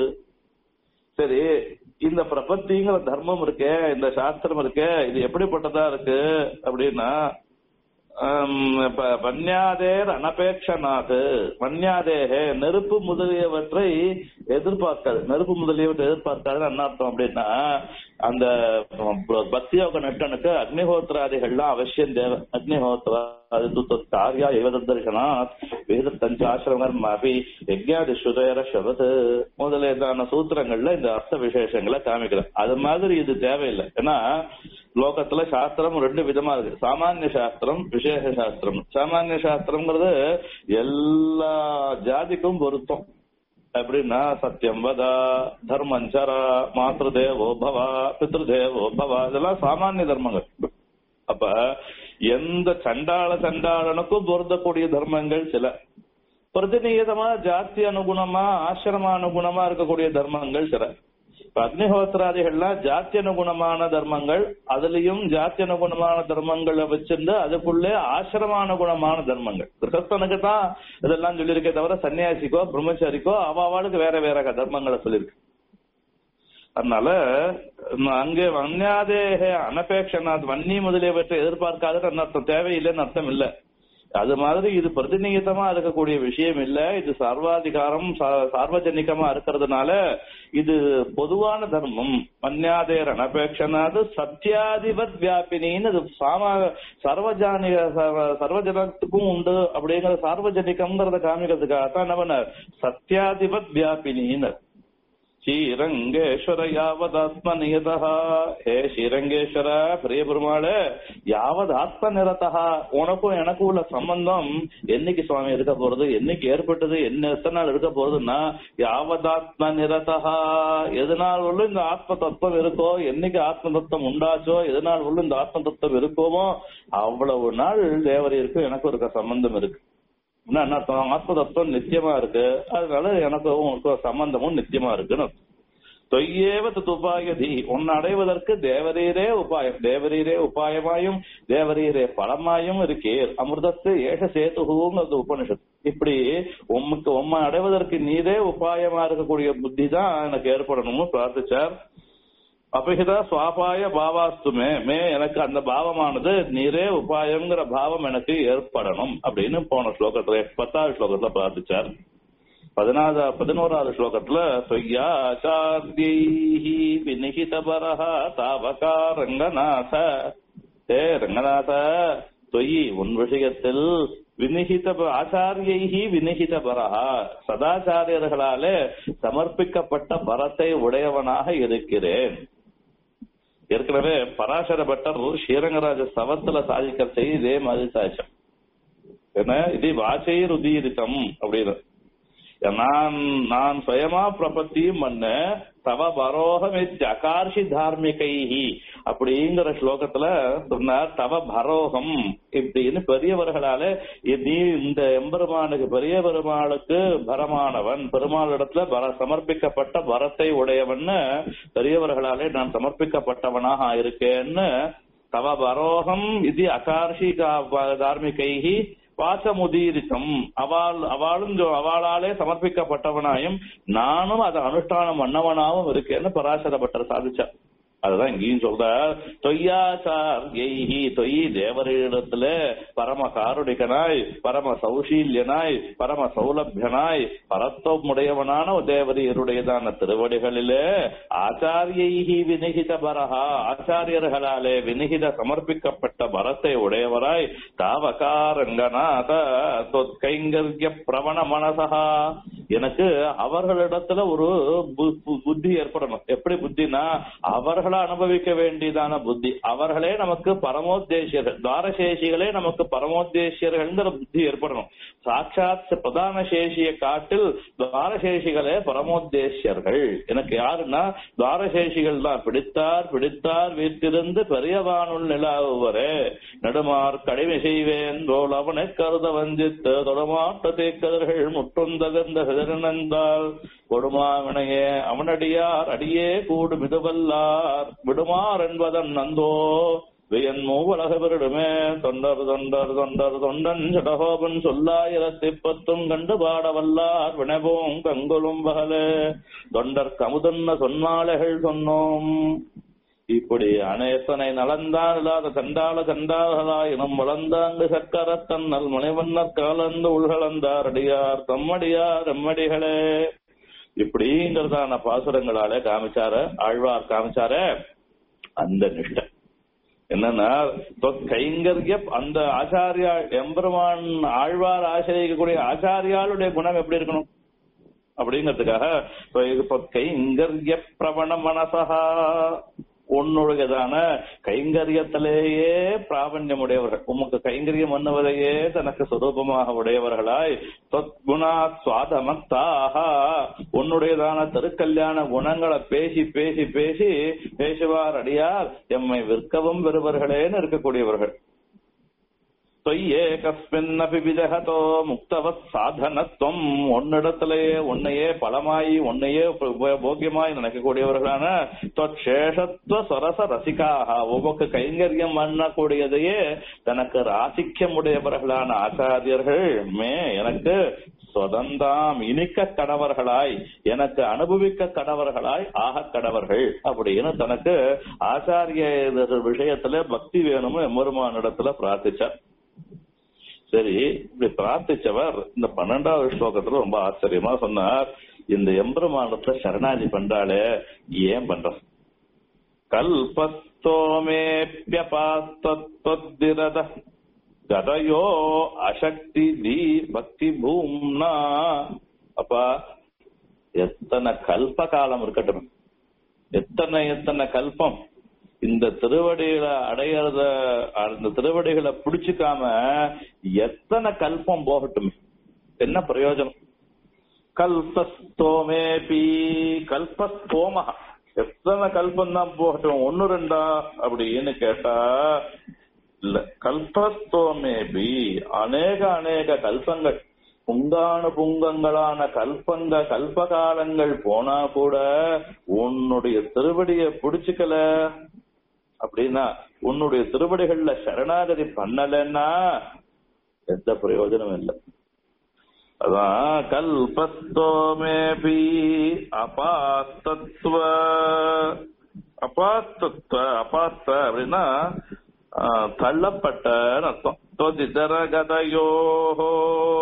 சரி இந்த பிரபத்திங்கிற தர்மம் இருக்கே இந்த சாஸ்திரம் இருக்கே இது எப்படிப்பட்டதா இருக்கு அப்படின்னா ஆம், ப- வன்யாதேர் அனபேட்சனாது வன்யாதேகே நெருப்பு முதலியவற்றை எதிர்பார்க்காது நெருப்பு முதலியவற்றை எதிர்பார்க்காது என்ன அர்த்தம் அப்படின்னா அந்த பக்தியோக நட்டனுக்கு அக்னிஹோத்திராதிகள்லாம் அவசியம் தேவை அக்னிஹோத்திரா அது காரியா ஏவதர்சனாத் வேதத்தஞ்சு ஆசிரமம் அபி யஜ்ஞாதி சுதேர சபது முதலியதான சூத்திரங்கள்ல இந்த அர்த்த விசேஷங்களை காமிக்கிறேன் அது மாதிரி இது தேவையில்லை ஏன்னா லோகத்துல சாஸ்திரம் ரெண்டு விதமா இருக்கு சாமானிய சாஸ்திரம் விசேஷ சாஸ்திரம் சாமானிய சாஸ்திரம்ங்கிறது எல்லா ஜாதிக்கும் பொருத்தம் எப்படின்னா சத்தியம் வதா தர்மஞ்சரா மாத்ருதேவோ பவா பித்ருதேவோ பவா இதெல்லாம் சாமானிய தர்மங்கள் அப்ப எந்த சண்டாள சண்டாளனுக்கும் பொருந்தக்கூடிய தர்மங்கள் சில பிரதிநியதமா ஜாதி அனுகுணமா ஆசிரம அனுகுணமா இருக்கக்கூடிய தர்மங்கள் சில இப்ப அக்னிஹோத்திராதிகள்லாம் ஜாத்தி அனுகுணமான தர்மங்கள் அதுலயும் ஜாத்தி அனுகுணமான தர்மங்களை வச்சிருந்து அதுக்குள்ளே ஆசிரமானுகுணமான தர்மங்கள் கிரகஸ்தனுக்கு தான் இதெல்லாம் சொல்லியிருக்கே தவிர சன்னியாசிக்கோ பிரம்மச்சாரிக்கோ அவாவாளுக்கு வேற வேற தர்மங்களை சொல்லியிருக்கு அதனால ம- அங்கே வன்யாதேக அனபேட்சனாத் வன்னி முதலியவற்றை எதிர்பார்க்காத அர்த்தம் தேவையில்லைன்னு அர்த்தம் இல்ல அது மாதிரி இது பிரதிநியதமா இருக்கக்கூடிய விஷயம் இல்ல இது சர்வாதிகாரம் சா- சார்வஜனிகமா இருக்கிறதுனால இது பொதுவான தர்மம் மன்யாதேர் அனபேட்சனாது சத்தியாதிபத் வியாபினின்னு இது சாம சர்வஜானிக சர்வ- சர்வஜனத்துக்கும் உண்டு அப்படிங்கிற சார்வஜனிகம்ங்கிறத காமிக்கிறதுக்காகத்தான் என்ன பண்ண சத்தியாதிபத் வியாபினின்னு ஸ்ரீரங்கேஸ்வர யாவதாத்ம நியதா ஹே ஸ்ரீரங்கேஸ்வர பிரிய பெருமாளே யாவத் ஆத்ம நிரதா உனக்கும் எனக்கும் உள்ள சம்பந்தம் என்னைக்கு சுவாமி இருக்க போறது என்னைக்கு ஏற்பட்டது என்ன எத்தனை நாள் இருக்க போறதுன்னா யாவதாத்ம நிரதா எதனால் உள்ள இந்த ஆத்ம தத்துவம் இருக்கோ என்னைக்கு ஆத்ம தத்துவம் உண்டாச்சோ எதனால் உள்ள இந்த ஆத்ம தத்துவம் இருக்கோமோ அவ்வளவு நாள் தேவரையிருக்கும் எனக்கும் இருக்க சம்பந்தம் இருக்கு என்ன என்ன அர்த்தம்? ஆத்ம தத்துவம் நித்தியமா இருக்கு அதனால எனக்கும் உனக்கும் சம்பந்தமும் நித்தியமா இருக்குன்னு அர்த்தம். தொய்யேவ தத் உபாயதி உன்னை அடைவதற்கு தேவரீரே உபாயம் தேவரீரே உபாயமாயும் தேவரீரே பலமாயும் இருக்கீர் அமிர்தத்து ஏஷ சேத்துகுங்கிறது உபனிஷத் இப்படி உமக்கு உம்மை அடைவதற்கு நீரே உபாயமா இருக்கக்கூடிய புத்தி தான் எனக்கு ஏற்படணும்னு பிரார்த்திச்சார் அபிஹிதா சுவாபாய பாவாஸ்துமே மே எனக்கு அந்த பாவமானது நீரே உபாயம்ங்கிற பாவம் எனக்கு ஏற்படணும் அப்படின்னு போன ஸ்லோகத்துல பத்தாவது ஸ்லோகத்துல பிரார்த்திச்சார் பதினாறு பதினோராவது ஸ்லோகத்துல சொய்யாச்சாரியைஹி வினிகிதபரஹ தாவகா ரங்கநாத ஹே ரங்கநாத தொயி உன் விஷயத்தில் வினிகித ஆச்சாரியைஹி வினிகித பரஹா சதாச்சாரியர்களாலே சமர்ப்பிக்கப்பட்ட பரத்தை உடையவனாக இருக்கிறேன் ஏற்கனவே பராசர பட்டர் ஸ்ரீரங்கராஜ சவத்துல சாதிக்கிற செய்தி இதே மாதிரி சாதிச்சோம் என்ன இது வாசை ருதீரித்தம் அப்படின்னு நான் நான் சுயமா பிரபத்தியும் பண்ண தவ பரோகம் அகார்ஷி தார்மிகைஹி அப்படிங்கிற ஸ்லோகத்துல சொன்னார் தவ பரோகம் இப்படின்னு பெரியவர்களால நீ இந்த எம்பெருமானுக்கு பெரிய பெருமாளுக்கு பரமானவன் பெருமாளிடத்துல பர சமர்ப்பிக்கப்பட்ட வரத்தை உடையவன்னு பெரியவர்களாலே நான் சமர்ப்பிக்கப்பட்டவனாக இருக்கேன்னு தவ பரோகம் இது அகார்ஷி தார்மிகைஹி வாசமுதீரித்தம் அவள் அவளும் அவளாலே சமர்ப்பிக்கப்பட்டவனாயும் நானும் அதை அனுஷ்டானம் பண்ணவனாவும் இருக்கேன்னு பராசர பட்டர் சாதிச்சார் அதுதான் இங்கேயும் சொல்ற தொய்யாச்சார் எய்ஹி தொய் தேவரிடத்துல பரம காருணிகனாய் பரம சௌஷீல்யனாய் பரம சௌலபியனாய் பரத்துவம் உடையவனான தேவரியருடையதான திருவடிகளிலே ஆச்சாரியைஹி வினிகித பரஹா ஆச்சாரியர்களாலே வினிகித சமர்ப்பிக்கப்பட்ட பரத்தை உடையவராய் தாவகாரங்கநாத கைங்கரிய பிரவண மனசா எனக்கு அவர்களிடத்துல ஒரு புத்தி ஏற்படணும் எப்படி புத்தினா அவர்கள் அவர்களா அனுபவிக்க வேண்டியதான புத்தி அவர்களே நமக்கு பரமோத்தேசியர்கள் துவாரசேஷிகளே நமக்கு பரமோத்தேசியர்கள்ங்கிற புத்தி ஏற்படணும் சாட்சாத் பிரதான சேஷியை காட்டில் துவாரசேஷிகளே பரமோத்தேசியர்கள் எனக்கு யாருன்னா துவாரசேஷிகள் தான் பிடித்தார் பிடித்தார் வீட்டிலிருந்து பெரியவானுள் நிலாவுவரே நடுமார் கடிமை செய்வேன் போல் அவனை கருத வஞ்சித்து தொடமாட்ட தேக்கதர்கள் முட்டுந்தகந்த சிதறினந்தால் கொடுமாவினையே அவனடியார் அடியே கூடு மிதுவல்லார் விடுமார் என்பதன் நந்தோ வியன் மூவலக விருடுமே தொண்டர் தொண்டர் தொண்டர் தொண்டன் சடகோபன் சொல்லாயிரத்தி பத்தும் கண்டு பாடவல்லார் வினவோம் கங்குலும் பகலே தொண்டர் கமுதன்ன சொன்னாலைகள் சொன்னோம் இப்படி அனைத்தனை நலந்தான் இல்லாத சண்டாள சண்டாளர்களாயினும் வளர்ந்தாங்கு சக்கரத்தன் நல் முனைவன்னர் காலந்து உள்கலந்தார் அடியார் தம்மடியார் எம்மடிகளே இப்படிங்கிறதான பாசுரங்களால காமிச்சார ஆழ்வார் காமிச்சார அந்த நிஷ்டை என்னன்னா கைங்கரிய அந்த ஆச்சாரியா எம்பெருமான் ஆழ்வார் ஆசிரியக்கூடிய ஆச்சாரியாளுடைய குணம் எப்படி இருக்கணும் அப்படிங்கிறதுக்காக கைங்கரிய பிரவண மனசா உன்னுடையதான கைங்கரியத்திலேயே பிராவண்யம் உடையவர்கள் உமக்கு கைங்கரியம் பண்ணுவதையே தனக்கு சுரூபமாக உடையவர்களாய் குணா சுவாதமத்தாக உன்னுடையதான திருக்கல்யாண குணங்களை பேசி பேசி பேசி பேசுவார் அடியார் எம்மை விற்கவும் பெறுவர்களேன்னு இருக்கக்கூடியவர்கள் தொய்யே கஸ்மின்னபி விஜகதோ முக்தவத் சாதனத்துவம் உன்னிடத்திலேயே உன்னையே பலமாயி உன்னையே போக்கியமாய் நினைக்கக்கூடியவர்களான தொற்சேஷத்துவ சரச ரசிகாக உமக்கு கைங்கரியம் பண்ணக்கூடியதையே தனக்கு ராசிக்கமுடையவர்களான ஆச்சாரியர்கள் மே எனக்கு சொதந்தாம் இனிக்க கடவர்களாய் எனக்கு அனுபவிக்க கடவர்களாய் ஆக கடவர்கள் அப்படின்னு தனக்கு ஆச்சாரிய விஷயத்துல பக்தி வேணும்னு எம்பெருமானிடத்துல பிரார்த்திச்சார் சரி இப்படி பிரார்த்திச்சவர் இந்த பன்னெண்டாவது ஸ்லோகத்துல ரொம்ப ஆச்சரியமா சொன்னார் இந்த எம்பெருமானத்தை சரணாதி பண்றாளே ஏன் பண்ற கல்பஸ்தோமேபியபாஸ்திரத கதையோ அசக்தி தீ பக்தி பூம்னா அப்பா எத்தனை கல்ப காலம் இருக்கட்டும் எத்தனை எத்தனை கல்பம் இந்த திருவடிகளை அடையறத அந்த திருவடிகளை பிடிச்சுக்காம எத்தனை கல்பம் போகட்டும் என்ன பிரயோஜனம் கல்பஸ்தோமேபி கல்பஸ்தோமகா எத்தனை கல்பம் தான் போகட்டும் ஒன்னு ரெண்டா அப்படின்னு கேட்டா இல்ல கல்பஸ்தோமேபி அநேக அநேக கல்பங்கள் புங்கானு புங்கங்களான கல்பங்க கல்பகாலங்கள் போனா கூட உன்னுடைய திருவடிய பிடிச்சுக்கல அப்படின்னா உன்னுடைய திருவடிகள்ல சரணாகதி பண்ணலன்னா எந்த பிரயோஜனம் இல்லை அதான் கல்பஸ்தோமேபி அபாஸ்தத்துவ அபாஸ்தத்துவ அபாஸ்த அப்படின்னா தள்ளப்பட்டன்னு அர்த்தம் தொதிதர கதையோஹோ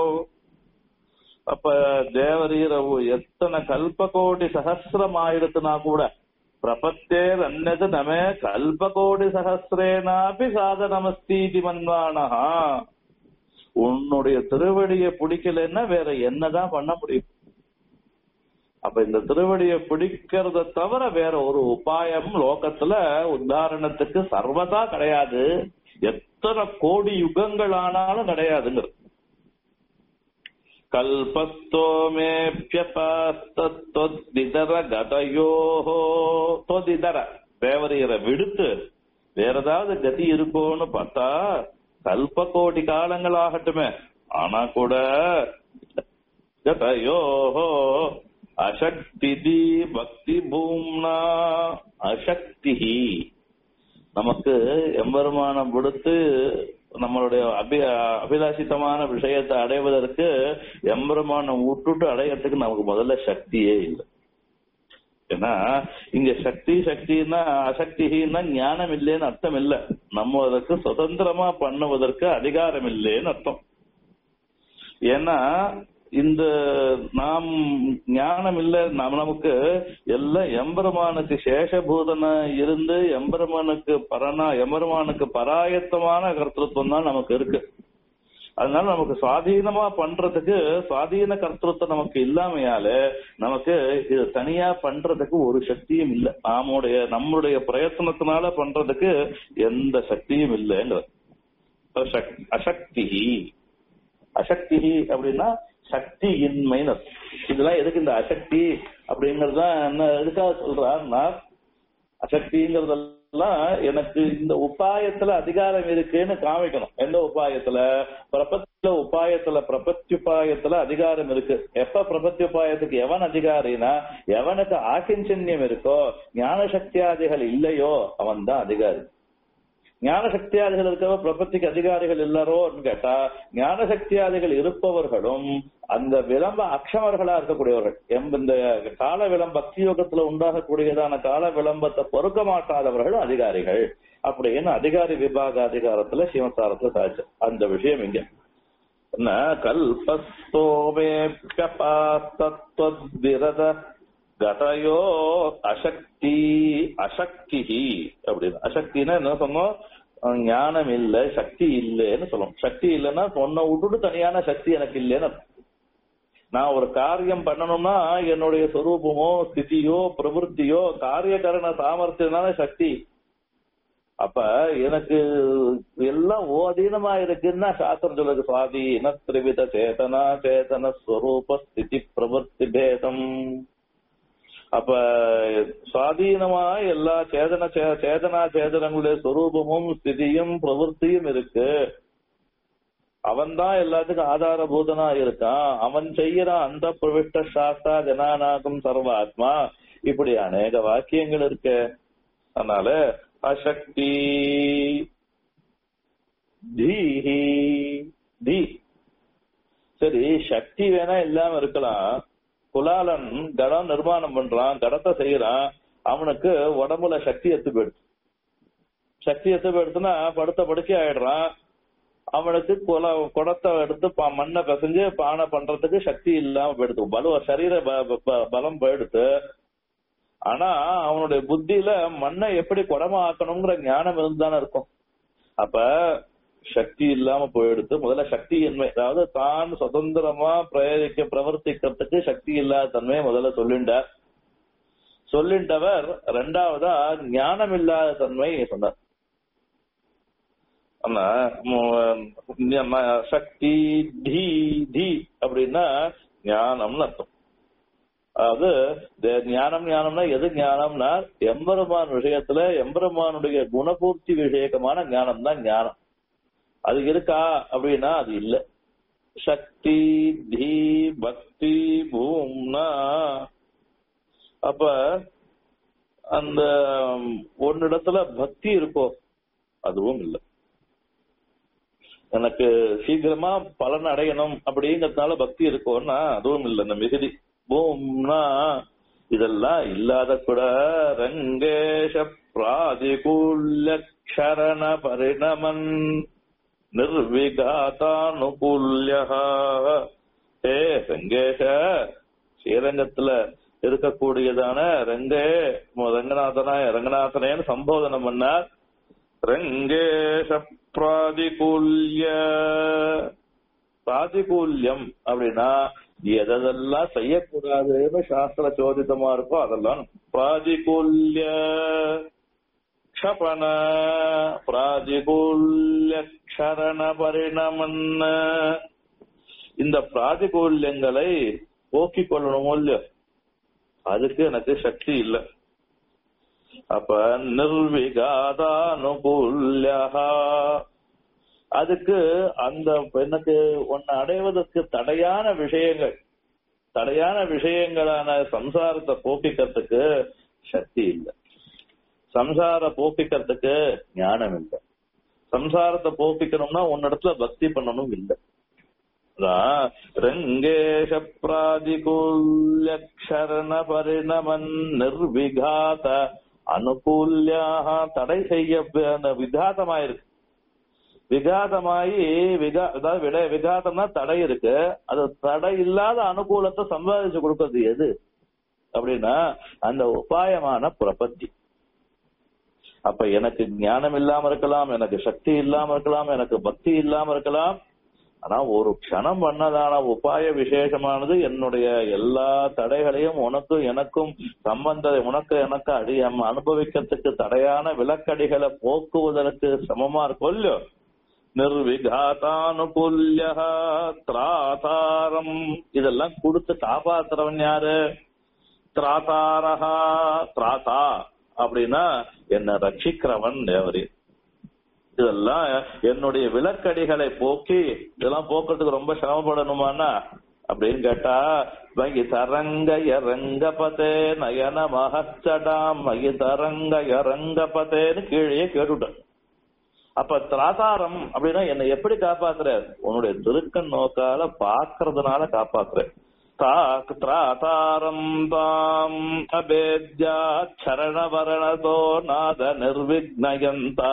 அப்ப தேவரீரவு எத்தனை கல்பகோடி சகசிரம் ஆயிடுத்துனா கூட பிரபத்தேர் அன்னது நமே கல்பகோடி சகசிரேனாபி சாதனமஸ்தீதி மன்வானஹா உன்னுடைய திருவடியை பிடிக்கலன்னா வேற என்னதான் பண்ண முடியும் அப்ப இந்த திருவடியை பிடிக்கிறத தவிர வேற ஒரு உபாயம் லோகத்துல உதாரணத்துக்கு சர்வதா கிடையாது எத்தனை கோடி யுகங்கள் ஆனாலும் கிடையாதுங்கிறது கல்பஸ்தோமேபியபாஸ்தொதிதர கதயோஹோ தொதிதர தேவரையரை விடுத்து வேற ஏதாவது கதி இருக்கோன்னு பார்த்தா கல்ப கோடி காலங்கள் ஆகட்டுமே ஆனா கூட கதயோஹோ அசக்தி பக்தி பூம்னா அசக்தி நமக்கு எம்பெருமானம் கொடுத்து நம்மளுடைய அபி அபிலாஷித்தமான விஷயத்தை அடைவதற்கு எம்பெருமானம் விட்டுட்டு அடையறதுக்கு நமக்கு முதல்ல சக்தியே இல்லை ஏன்னா இங்க சக்தி சக்தின்னா அசக்தின்னா ஞானம் இல்லைன்னு அர்த்தம் இல்ல நம்ம அதற்கு சுதந்திரமா பண்ணுவதற்கு அதிகாரம் இல்லைன்னு அர்த்தம் ஏன்னா இந்த நாம் ஞானம் இல்ல நாம் நமக்கு எல்லாம் எம்பெருமானுக்கு சேஷபூதனா இருந்து எம்பெருமானுக்கு பரணா எம்பெருமானுக்கு பராயத்தமான கர்த்தத்துவம் தான் நமக்கு இருக்கு அதனால நமக்கு சுவாதீனமா பண்றதுக்கு சுவாதீன கர்த்தத்துவம் நமக்கு இல்லாமையால நமக்கு இது தனியா பண்றதுக்கு ஒரு சக்தியும் இல்லை நாமுடைய நம்முடைய பிரயத்தனத்தினால பண்றதுக்கு எந்த சக்தியும் இல்லைங்கிற அசக்தி அசக்தி அப்படின்னா சக்தி இன்மைன்னு இதெல்லாம் எதுக்கு இந்த அசக்தி அப்படிங்கறது என்ன எதுக்காக சொல்றாருன்னா அசக்திங்கிறதெல்லாம் எனக்கு இந்த உபாயத்துல அதிகாரம் இருக்குன்னு காமிக்கணும் எந்த உபாயத்துல பிரபத்தில உபாயத்துல பிரபத்தியுபாயத்துல அதிகாரம் இருக்கு எப்ப பிரபத்தியுபாயத்துக்கு எவன் அதிகாரினா எவனுக்கு ஆகிஞ்சன்யம் இருக்கோ ஞான சக்தியாதிகள் இல்லையோ அவன் தான் அதிகாரி ஞான சக்தியாதிகள் இருக்கவ பிரபத்திக்கு அதிகாரிகள் எல்லாரோன்னு கேட்டா ஞான சக்தியாதிகள் இருப்பவர்களும் அந்த விளம்ப அக்ஷமர்களா இருக்கக்கூடியவர்கள் இந்த கால விளம்ப பக்தி யோகத்துல உண்டாகக்கூடியதான கால விளம்பத்தை பொறுக்க மாட்டாதவர்களும் அதிகாரிகள் அப்படின்னு அதிகாரி விபாக அதிகாரத்துல சிவசாரத்துல சாச்சு அந்த விஷயம் இங்க என்ன கல்பஸ்தோமேபிரத கதயோ அசக்தி அசக்தி அப்படின்னு அசக்தினா என்ன சொன்னோம் ஞானம் இல்ல சக்தி இல்லைன்னு சொல்லணும் சக்தி இல்லைன்னா பொண்ணை விட்டுட்டு தனியான சக்தி எனக்கு இல்லைன்னு நான் ஒரு காரியம் பண்ணணும்னா என்னுடைய சொரூபமோ ஸ்திதியோ பிரவருத்தியோ காரியகரண சாமர்த்தியம்தான சக்தி அப்ப எனக்கு எல்லாம் ஓதீனமா இருக்குன்னா சாஸ்திரம் சொல்லுது சுவாதீன திரிவித சேதனா சேதன ஸ்வரூப ஸ்திதி பிரவருத்தி பேதம் அப்ப சுவாதீனமா எல்லா சேதன சேதனா சேதனங்களுடைய சொரூபமும் ஸ்திதியும் பிரவருத்தியும் இருக்கு அவன் தான் எல்லாத்துக்கும் ஆதாரபூதனா இருக்கான் அவன் செய்யற அந்த பிரவிஷ்ட சாஸ்தா ஜனானாகும் சர்வாத்மா இப்படி அநேக வாக்கியங்கள் இருக்கு அதனால அசக்தி தீஹி தி சரி சக்தி வேணா இல்லாம இருக்கலாம் குலாலன் கடம் நிர்மாணம் பண்றான் கடத்தை செய்யறான் அவனுக்கு உடம்புல சக்தி எத்து போயிடுச்சு சக்தி எத்து போயிடுச்சுன்னா படுத்த படுக்கை ஆயிடுறான் அவனுக்கு குல குடத்தை எடுத்து மண்ணை பிசைஞ்சு பானை பண்றதுக்கு சக்தி இல்லாம போயிடுது பல சரீர பலம் போயிடுத்து ஆனா அவனுடைய புத்தியில மண்ணை எப்படி குடமா ஆக்கணுங்கிற ஞானம் இருந்தானே இருக்கும் அப்ப சக்தி இல்லாம போயிடுத்து முதல்ல சக்தி இன்மை அதாவது தான் சுதந்திரமா பிரயோகிக்க பிரவர்த்திக்கிறதுக்கு சக்தி இல்லாத தன்மையை முதல்ல சொல்லிண்டார் சொல்லின்றவர் ரெண்டாவதா ஞானம் இல்லாத தன்மை சொன்னார் சக்தி தி தி அப்படின்னா ஞானம்னு அர்த்தம் அதாவது ஞானம் ஞானம்னா எது ஞானம்னா எம்பெருமான் விஷயத்துல எம்பெருமானுடைய குணபூர்த்தி விஷயகமான ஞானம் தான் ஞானம் அது இருக்கா அப்படின்னா அது இல்ல சக்தி தி பக்தி பூம்னா அப்ப அந்த ஒன்னிடத்துல பக்தி இருக்கோ அதுவும் இல்லை எனக்கு சீக்கிரமா பலன் அடையணும் அப்படிங்கறதுனால பக்தி இருக்கோன்னா அதுவும் இல்லை இந்த மிகுதி பூம்னா இதெல்லாம் இல்லாத கூட ரங்கேஷ பிராதிகூல்யக்ஷரண பரிணமன் நிர்விகாத்தானுகூல்ய ஹே ரங்கேஷ ஸ்ரீரங்கத்துல இருக்கக்கூடியதான ரங்கே ரங்கநாதனாய ரங்கநாதனேன்னு சம்போதனம் பண்ணார் ரங்கேஷ பிராதிகூல்ய பிராதிகூல்யம் அப்படின்னா எதெல்லாம் செய்யக்கூடாதுன்னு சாஸ்திர சோதிதமா இருக்கோ அதெல்லாம் பிராதிகூல்ய க்ஷபண பிராதிகூல்ய க்ஷரண பரிணமன் இந்த பிராதிகூல்யங்களை போக்கிக் கொள்ளணுமோ இல்லையோ அதுக்கு எனக்கு சக்தி இல்லை அப்ப நிர்விகாதானுகூல்யா அதுக்கு அந்த எனக்கு உன்னை அடைவதற்கு தடையான விஷயங்கள் தடையான விஷயங்களான சம்சாரத்தை போக்கிக்கிறதுக்கு சக்தி இல்லை சம்சார போக்கிக்கிறதுக்கு ஞானம் இல்லை சம்சாரத்தை போக்கிக்கணும்னா உன்னிடத்துல பக்தி பண்ணணும் இல்லை ரங்கேஷ பிராதிகூல்யக்ஷரண பரிணமன் நிர்விகாத அனுகூல்யாக தடை செய்ய அந்த விகாதமாயிருக்கு விகாதமாயி விகா அதாவது விட விகாதம்னா தடை இருக்கு அது தடை இல்லாத அனுகூலத்தை சம்பாதிச்சு கொடுக்கறது எது அப்படின்னா அந்த உபாயமான பிரபத்தி அப்ப எனக்கு ஞானம் இல்லாம இருக்கலாம் எனக்கு சக்தி இல்லாம இருக்கலாம் எனக்கு பக்தி இல்லாம இருக்கலாம் ஆனா ஒரு க்ஷணம் பண்ணதான உபாய விசேஷமானது என்னுடைய எல்லா தடைகளையும் உனக்கும் எனக்கும் சம்பந்த உனக்கு எனக்கு அடி அனுபவிக்கிறதுக்கு தடையான விலக்கடிகளை போக்குவதற்கு சமமா இருக்கும் இல்லையோ நிர்விகாதானுகூல்ய திராதாரம் இதெல்லாம் கொடுத்து காப்பாத்துறவன் யாரு திராதாரஹா திராதா அப்படின்னா என்ன ரட்சிக்கிறவன் தேவரி இதெல்லாம் என்னுடைய விலக்கடிகளை போக்கி இதெல்லாம் போக்குறதுக்கு ரொம்ப சிரமப்படணுமானா அப்படின்னு கேட்டா மகி தரங்க ரங்கபதே நயன மகச்சடாம் மகி தரங்க ரங்கபதேன்னு கீழே கேட்டுட்டேன் அப்ப திராதாரம் அப்படின்னா என்னை எப்படி காப்பாத்துற உன்னுடைய திருக்கண் நோக்கால பாக்குறதுனால காப்பாத்துற திராதாரம் தாம் அபேத்யா சரணவரணதோ நாத நிர்விக்னயந்தா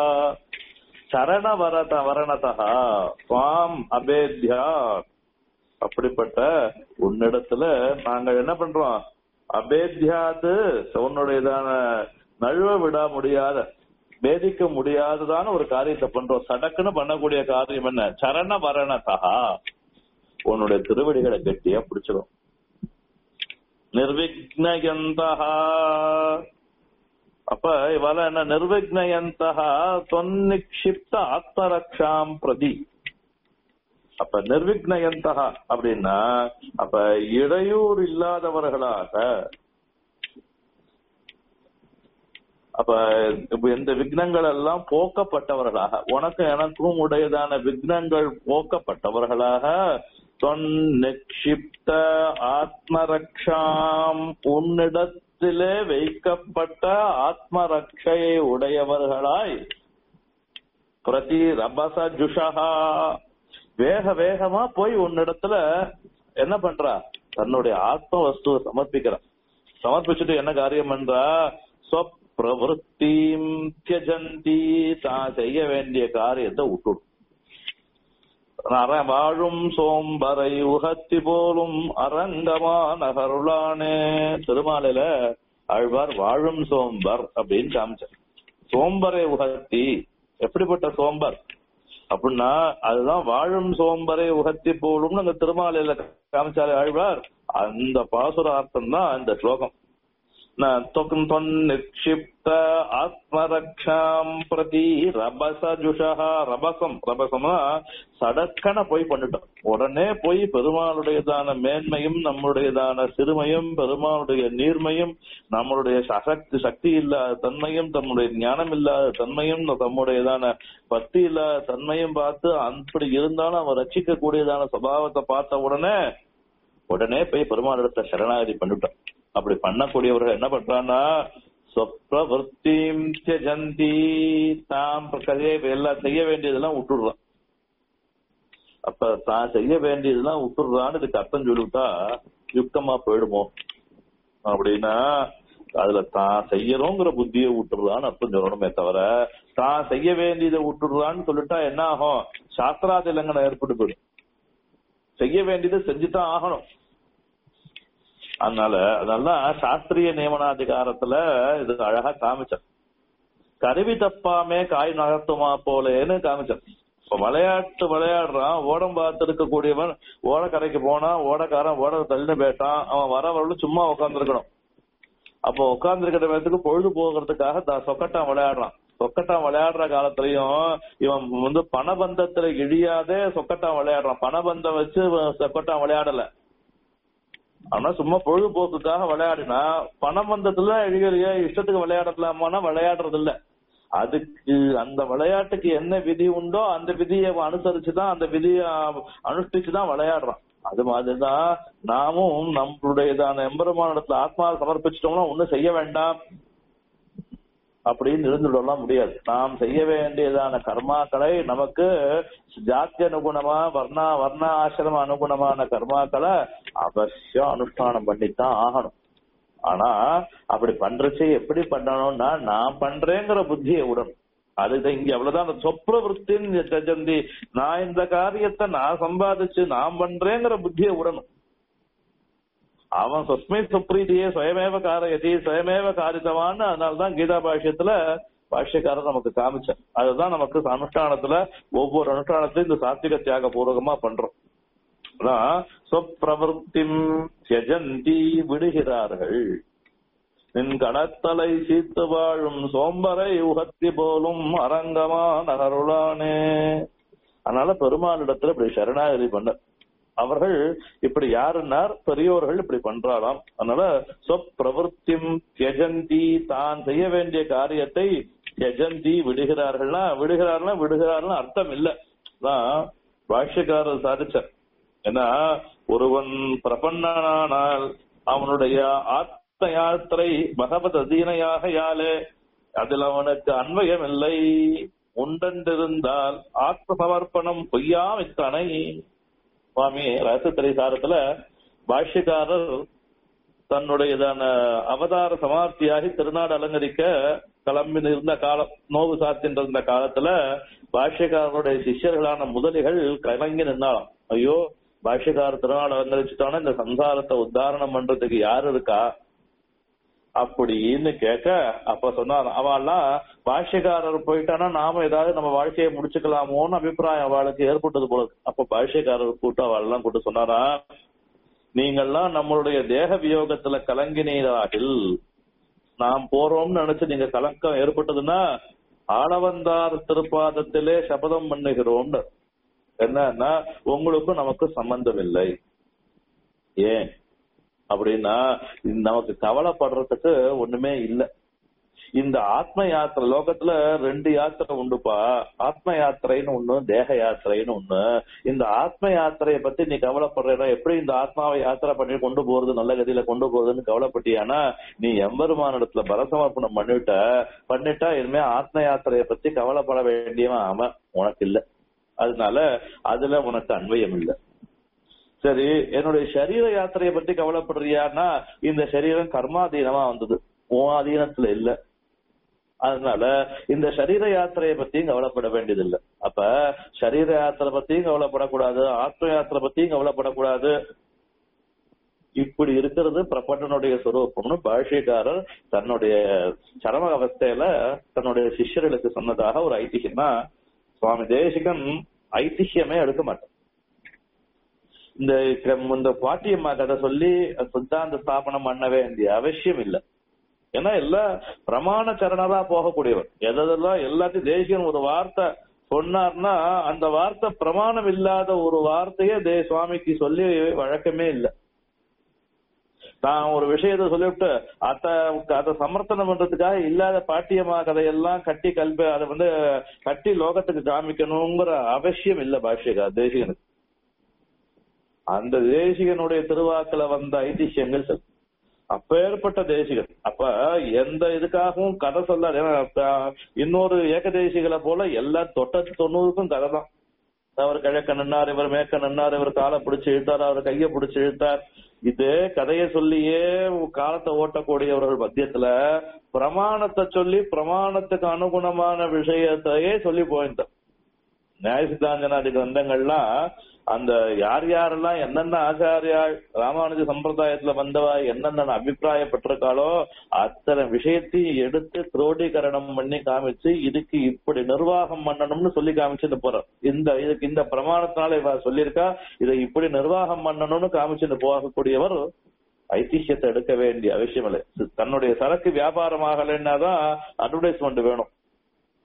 சரணவரத வரணதா சுவாம் அபேத்யா அப்படிப்பட்ட உன்னிடத்துல நாங்கள் என்ன பண்றோம் அபேத்யாது உன்னுடையதான நழுவ விட முடியாத வேதிக்க முடியாததான ஒரு காரியத்தை பண்றோம் சடக்குன்னு பண்ணக்கூடிய காரியம் என்ன சரண வரணதா உன்னுடைய திருவடிகளை கட்டியா பிடிச்சிடும் நிர்விக்னயந்தா அப்ப இவால என்ன நிர்விக்னயந்தா தொன்னிக்ஷிப்த ஆத்மரக்ஷாம் பிரதி அப்ப நிர்விக்னயந்தா அப்படின்னா அப்ப இடையூறு இல்லாதவர்களாக அப்ப இப்ப இந்த விக்னங்கள் எல்லாம் போக்கப்பட்டவர்களாக உனக்கு எனக்கும் உடையதான விக்னங்கள் போக்கப்பட்டவர்களாக தொன்னிக்ஷிப்த ஆத்மரக்ஷாம் உன்னிடத்திலே வைக்கப்பட்ட ஆத்மரக்ஷையை உடையவர்களாய் பிரதி ரபச ஜுஷா வேக வேகமா போய் உன்னிடத்துல என்ன பண்றா தன்னுடைய ஆத்ம வஸ்துவை சமர்ப்பிக்கிறான் சமர்ப்பிச்சுட்டு என்ன காரியம் பண்றா சொப் பிரவருத்தீம் தியஜந்தி தான் செய்ய வேண்டிய காரியத்தை விட்டுடும் வாழும் சோம்பரை உகத்தி போலும் அரங்கமான கருளானே திருமாலையில ஆழ்வார் வாழும் சோம்பர் அப்படின்னு காமிச்சார் சோம்பரை உகத்தி எப்படிப்பட்ட சோம்பர் அப்படின்னா அதுதான் வாழும் சோம்பரை உகத்தி போலும் அந்த திருமாலையில காமிச்சாலே ஆழ்வார் அந்த பாசுர அர்த்தம் தான் இந்த ஸ்லோகம் நிக்ஷிப்த ஆத்மரக்ஷாம் பிரதி ரபசஜுஷா ரபசம் ரபசம்னா சடக்கன போய் பண்ணிட்டோம் உடனே போய் பெருமாளுடையதான மேன்மையும் நம்முடையதான சிறுமையும் பெருமாளுடைய நீர்மையும் நம்மளுடைய சக்தி சக்தி இல்லாத தன்மையும் தம்முடைய ஞானம் இல்லாத தன்மையும் தம்முடையதான பக்தி இல்லாத தன்மையும் பார்த்து அப்படி இருந்தாலும் அவன் ரட்சிக்க கூடியதான சுபாவத்தை பார்த்த உடனே உடனே போய் பெருமாளிடத்தை சரணாகதி பண்ணிட்டோம் அப்படி பண்ணக்கூடியவர்கள் என்ன பண்றான்னா சொப்ரவருத்திம் தியஜந்தி தாம் எல்லாம் செய்ய வேண்டியதெல்லாம் விட்டுடுறான் அப்ப தான் செய்ய வேண்டியதெல்லாம் விட்டுடுறான்னு இதுக்கு அர்த்தம் சொல்லிவிட்டா யுக்தமா போயிடுமோ அப்படின்னா அதுல தான் செய்யறோங்கிற புத்தியை விட்டுடுறான்னு அர்த்தம் சொல்லணுமே தவிர தான் செய்ய வேண்டியதை விட்டுடுறான்னு சொல்லிட்டா என்ன ஆகும் சாஸ்திராதிலங்கனை ஏற்பட்டு போயிடும் செய்ய வேண்டியதை செஞ்சுதான் ஆகணும் அதனால அதனால சாஸ்திரிய நியமனாதிகாரத்துல இது அழகா காமிச்சார் கருவி தப்பாமே காய் நகர்த்துமா போலேன்னு காமிச்சார் இப்ப விளையாட்டு விளையாடுறான் ஓடம் பார்த்து இருக்கக்கூடியவன் ஓடக்கரைக்கு போனா ஓடக்காரன் ஓட தள்ளின போயிட்டான் அவன் வர வரலும் சும்மா உட்காந்துருக்கணும் அப்போ உட்கார்ந்துருக்கிற இடத்துக்கு பொழுது போகிறதுக்காக சொக்கட்டான் விளையாடுறான் சொக்கட்டான் விளையாடுற காலத்திலயும் இவன் வந்து பணபந்தத்துல இழியாதே சொக்கட்டான் விளையாடுறான் பணபந்தம் வச்சு இவன் சொக்கட்டான் விளையாடல ஆனா சும்மா பொழுதுபோக்குக்காக விளையாடினா பணபந்தத்துல இழிகளையே இஷ்டத்துக்கு விளையாடலாமான்னா விளையாடுறது இல்ல அதுக்கு அந்த விளையாட்டுக்கு என்ன விதி உண்டோ அந்த விதியை அனுசரிச்சுதான் அந்த விதியை அனுஷ்டிச்சுதான் விளையாடுறான் அது மாதிரிதான் நாமும் நம்மளுடையதான எம்பெருமான இடத்துல ஆத்மா சமர்ப்பிச்சிட்டோம்னா ஒண்ணும் செய்ய வேண்டாம் அப்படின்னு இருந்துடலாம் முடியாது நாம் செய்ய வேண்டியதான கர்மாக்களை நமக்கு ஜாத்தி அனுகுணமா வர்ணா வர்ணா ஆசிரம அனுகுணமான கர்மாக்களை அவசியம் அனுஷ்டானம் பண்ணித்தான் ஆகணும் ஆனா அப்படி பண்றச்சு எப்படி பண்ணணும்னா நான் பண்றேங்கிற புத்தியை விடணும் அதுதான் இங்க அவ்வளவுதான் அந்த சொப்ரவருத்தின் தஜந்தி நான் இந்த காரியத்தை நான் சம்பாதிச்சு நான் பண்றேங்கிற புத்தியை விடணும் அவன் சொஸ்மை சுப்ரீதியே சுயமேவ காரயதி சுயமேவ காரித்தவான்னு அதனாலதான் கீதா பாஷ்யத்துல பாஷ்யக்காரர் நமக்கு காமிச்சார் அதுதான் நமக்கு அனுஷ்டானத்துல ஒவ்வொரு அனுஷ்டானத்திலும் இந்த சாத்விக தியாக பூர்வகமா பண்றோம் சொப்பிரவருத்திம் தியஜந்தி விடுகிறார்கள் நின் கடத்தலை சீத்து வாழும் சோம்பரை உகத்தி போலும் அரங்கமா நகருளானே அதனால பெருமாளிடத்துல இப்படி சரணாகதி பண்ண அவர்கள் இப்படி யாருன்னார் பெரியோர்கள் இப்படி பண்றாளாம் அதனால சொப்பிரவருத்திம் தியஜந்தி தான் செய்ய வேண்டிய காரியத்தை தியஜந்தி விடுகிறார்கள்னா விடுகிறார்கள்னா விடுகிறார்கள் அர்த்தம் இல்ல தான் பாஷ்யக்காரர் சாதிச்சார் ஏன்னா ஒருவன் பிரபன்னானால் அவனுடைய ஆத்ம யாத்திரை பகவத் அதீனையாக யாலே அதில் அவனுக்கு அன்வயம் இல்லை உண்டென்றிருந்தால் ஆத்ம சமர்ப்பணம் பொய்யாம் இத்தனை சுவாமி ரகசியத்திரை சாரத்துல பாஷ்யக்காரர் தன்னுடையதான அவதார சமாப்தியாகி திருநாடு அலங்கரிக்க கிளம்பி இருந்த காலம் நோவு சாத்தின் இருந்த காலத்துல பாஷ்யக்காரனுடைய சிஷ்யர்களான முதலிகள் கலங்கி நின்னாலும் ஐயோ பாஷ்யக்கார திருநாள் அலங்கரிச்சுட்டானா இந்த சம்சாரத்தை உத்தாரணம் பண்றதுக்கு யாரு இருக்கா அப்படின்னு கேட்க அப்ப சொன்னார் அவெல்லாம் பாஷ்யக்காரர் போயிட்டானா நாம ஏதாவது நம்ம வாழ்க்கையை முடிச்சுக்கலாமோன்னு அபிப்பிராயம் அவளுக்கு ஏற்பட்டது போல அப்ப பாஷ்யக்காரர் கூட்டு அவள்லாம் கூட்டு சொன்னாரா நீங்கள்லாம் நம்மளுடைய தேக வியோகத்துல கலங்கினீராகில் நாம் போறோம்னு நினைச்சு நீங்க கலக்கம் ஏற்பட்டதுன்னா ஆளவந்தார் திருப்பாதத்திலே சபதம் பண்ணுகிறோம்னு என்னன்னா உங்களுக்கும் நமக்கு சம்பந்தம் இல்லை ஏன் அப்படின்னா நமக்கு கவலைப்படுறதுக்கு ஒண்ணுமே இல்ல இந்த ஆத்ம யாத்திரை லோகத்துல ரெண்டு யாத்திரை உண்டுப்பா ஆத்ம யாத்திரைன்னு ஒண்ணு தேக யாத்திரைன்னு ஒண்ணு இந்த ஆத்ம யாத்திரையை பத்தி நீ கவலைப்படுற எப்படி இந்த ஆத்மாவை யாத்திரை பண்ணி கொண்டு போறது நல்ல கதியில கொண்டு போறதுன்னு கவலைப்பட்டியானா நீ எம்பெருமான இடத்துல பரசமர்ப்பணம் பண்ணிட்ட பண்ணிட்டா இனிமே ஆத்ம யாத்திரையை பத்தி கவலைப்பட வேண்டியவன் அவன் உனக்கு இல்ல அதனால அதுல உனக்கு அன்வயம் இல்லை சரி என்னுடைய சரீர யாத்திரையை பத்தி கவலைப்படுறியான்னா இந்த சரீரம் கர்மாதீனமா வந்தது உன் அதீனத்துல இல்ல அதனால இந்த சரீர யாத்திரையை பத்தியும் கவலைப்பட வேண்டியதில்லை அப்ப சரீர யாத்திரை பத்தியும் கவலைப்படக்கூடாது ஆத்ம யாத்திரை பத்தியும் கவலைப்படக்கூடாது இப்படி இருக்கிறது பிரபட்டனுடைய சுரூபம்னு பாஷ்யக்காரர் தன்னுடைய சரம அவஸ்தையில தன்னுடைய சிஷ்யர்களுக்கு சொன்னதாக ஒரு ஐதிஹ்யமா சுவாமி தேசிகன் ஐதிஹ்யமே எடுக்க மாட்டார் இந்த இந்த பாட்டியம்மா கதை சொல்லி சித்தாந்த ஸ்தாபனம் பண்ண வேண்டிய அவசியம் இல்லை ஏன்னா எல்லாம் பிரமாண சரணரா போகக்கூடியவர் எதெல்லாம் எல்லாத்தையும் தேசியம் ஒரு வார்த்தை சொன்னார்னா அந்த வார்த்தை பிரமாணம் இல்லாத ஒரு வார்த்தையே தே சுவாமிக்கு சொல்லி வழக்கமே இல்லை நான் ஒரு விஷயத்த சொல்லிவிட்டு அத அதை சமர்த்தனம் பண்றதுக்காக இல்லாத பாட்டியம்மா கதையெல்லாம் கட்டி கல்வி அதை வந்து கட்டி லோகத்துக்கு காமிக்கணுங்கிற அவசியம் இல்லை பாஷ்யகா தேசிகனுக்கு அந்த தேசிகனுடைய திருவாக்கில வந்த ஐதிஹ்யங்கள் அப்பேற்பட்ட தேசிகன் அப்ப எந்த இதுக்காகவும் கதை சொல்லாது இன்னொரு ஏக தேசிகளை போல எல்லா தொட்ட தொண்ணூறுக்கும் கதை தான் அவர் கிழக்க நின்னார் இவர் மேற்க நின்னார் இவர் காலை பிடிச்சு இழுத்தார் அவர் கையை பிடிச்சு இழுத்தார் இது கதையை சொல்லியே காலத்தை ஓட்டக்கூடியவர்கள் மத்தியத்துல பிரமாணத்தை சொல்லி பிரமாணத்துக்கு அனுகுணமான விஷயத்தையே சொல்லி போயிருந்தார் நியாய சித்தாந்தனாதி கிரந்தங்கள்லாம் அந்த யார் யாரெல்லாம் என்னென்ன ஆச்சாரியா ராமானுஜ சம்பிரதாயத்துல வந்தவா என்னென்ன அபிப்பிராயப்பட்டிருக்காளோ அத்தனை விஷயத்தையும் எடுத்து குரோடீகரணம் பண்ணி காமிச்சு இதுக்கு இப்படி நிர்வாகம் பண்ணணும்னு சொல்லி காமிச்சுட்டு போறார் இந்த இதுக்கு இந்த பிரமாணத்தினால இவ சொல்லியிருக்கா இதை இப்படி நிர்வாகம் பண்ணணும்னு காமிச்சுட்டு போகக்கூடியவர் ஐதிஹ்யத்தை எடுக்க வேண்டிய அவசியம் இல்லை தன்னுடைய சரக்கு வியாபாரம் ஆகலைன்னா தான் அட்வர்டைஸ்மெண்ட் வேணும்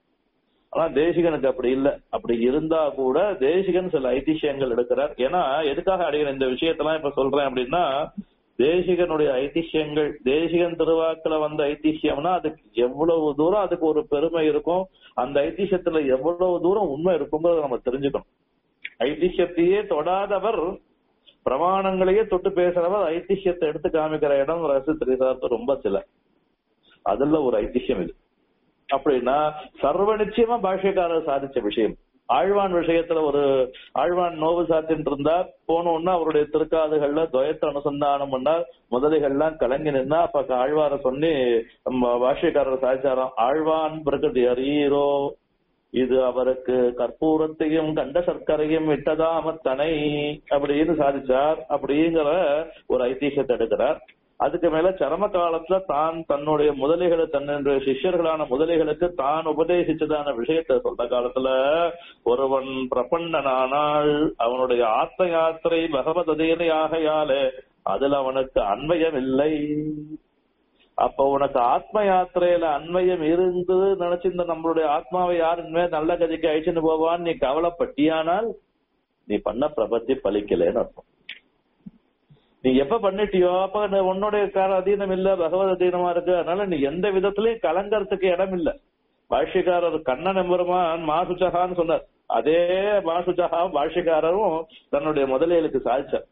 ஆனா தேசிகனுக்கு அப்படி இல்ல அப்படி இருந்தா கூட தேசிகன் சில ஐதிஹ்யங்கள் எடுக்கிறார் ஏன்னா எதுக்காக அடைகிற இந்த விஷயத்தெல்லாம் இப்ப சொல்றேன் அப்படின்னா தேசிகனுடைய ஐதிஹ்யங்கள் தேசிகன் திருவாக்குல வந்த ஐதிஹ்யம்னா அதுக்கு எவ்வளவு தூரம் அதுக்கு ஒரு பெருமை இருக்கும் அந்த ஐதிஹ்யத்துல எவ்வளவு தூரம் உண்மை இருக்குங்கிறத நம்ம தெரிஞ்சுக்கணும் ஐதிஹ்யத்தையே தொடாதவர் பிரமாணங்களையே தொட்டு பேசுறவர் ஐதிஹ்யத்தை எடுத்து காமிக்கிற இடம் ரசு திரிசார்த்த ரொம்ப சில அதுல ஒரு ஐதிஹ்யம் இது அப்படின்னா சர்வ நிச்சயமா பாஷ்யக்காரர் சாதிச்ச விஷயம் ஆழ்வான் விஷயத்துல ஒரு ஆழ்வான் நோவு சாத்தின்னு இருந்தார் போனோம்னா அவருடைய திருக்காதுகள்ல துவயத்தை அனுசந்தானம் பண்ணார் முதலைகள்லாம் கலங்கி நின்னா அப்ப ஆழ்வார சொல்லி நம்ம பாஷ்யக்காரர் சாதிச்சாராம் ஆழ்வான் பிரகதி அறியீரோ இது அவருக்கு கற்பூரத்தையும் கண்ட சர்க்கரையும் விட்டதாம தனை அப்படின்னு சாதிச்சார் அப்படிங்கிற ஒரு ஐதிஹ்யத்தை எடுக்கிறார் அதுக்கு மேல சரம காலத்துல தான் தன்னுடைய முதலைகளை தன்னுடைய சிஷ்யர்களான முதலைகளுக்கு தான் உபதேசிச்சதான விஷயத்தை சொல்ற காலத்துல ஒருவன் பிரபன்னனானால் அவனுடைய ஆத்ம யாத்திரை பகவத் அதேனையாகையாலே அதில் அவனுக்கு அன்வயம் இல்லை அப்ப உனக்கு ஆத்ம யாத்திரையில அன்வயம் இருந்து நினைச்சு இந்த நம்மளுடைய ஆத்மாவை யாருமே நல்ல கதிக்கு அழிச்சுன்னு போவான்னு நீ கவலைப்பட்டியானால் நீ பண்ண பிரபத்தி பலிக்கலைன்னு அர்த்தம் நீ எப்ப பண்ணிட்டியோ அப்ப உன்னுடைய கார அதீனம் இல்ல பகவத் அதீனமா இருக்கு அதனால நீ எந்த விதத்திலயும் கலங்கறதுக்கு இடம் இல்ல பாஷ்யக்காரர் கண்ணன் எம்பெருமான் மாசுச்சகான்னு சொன்னார் அதே மாசுச்சகா பாஷ்யக்காரரும் தன்னுடைய முதலியலுக்கு சாதிச்சார்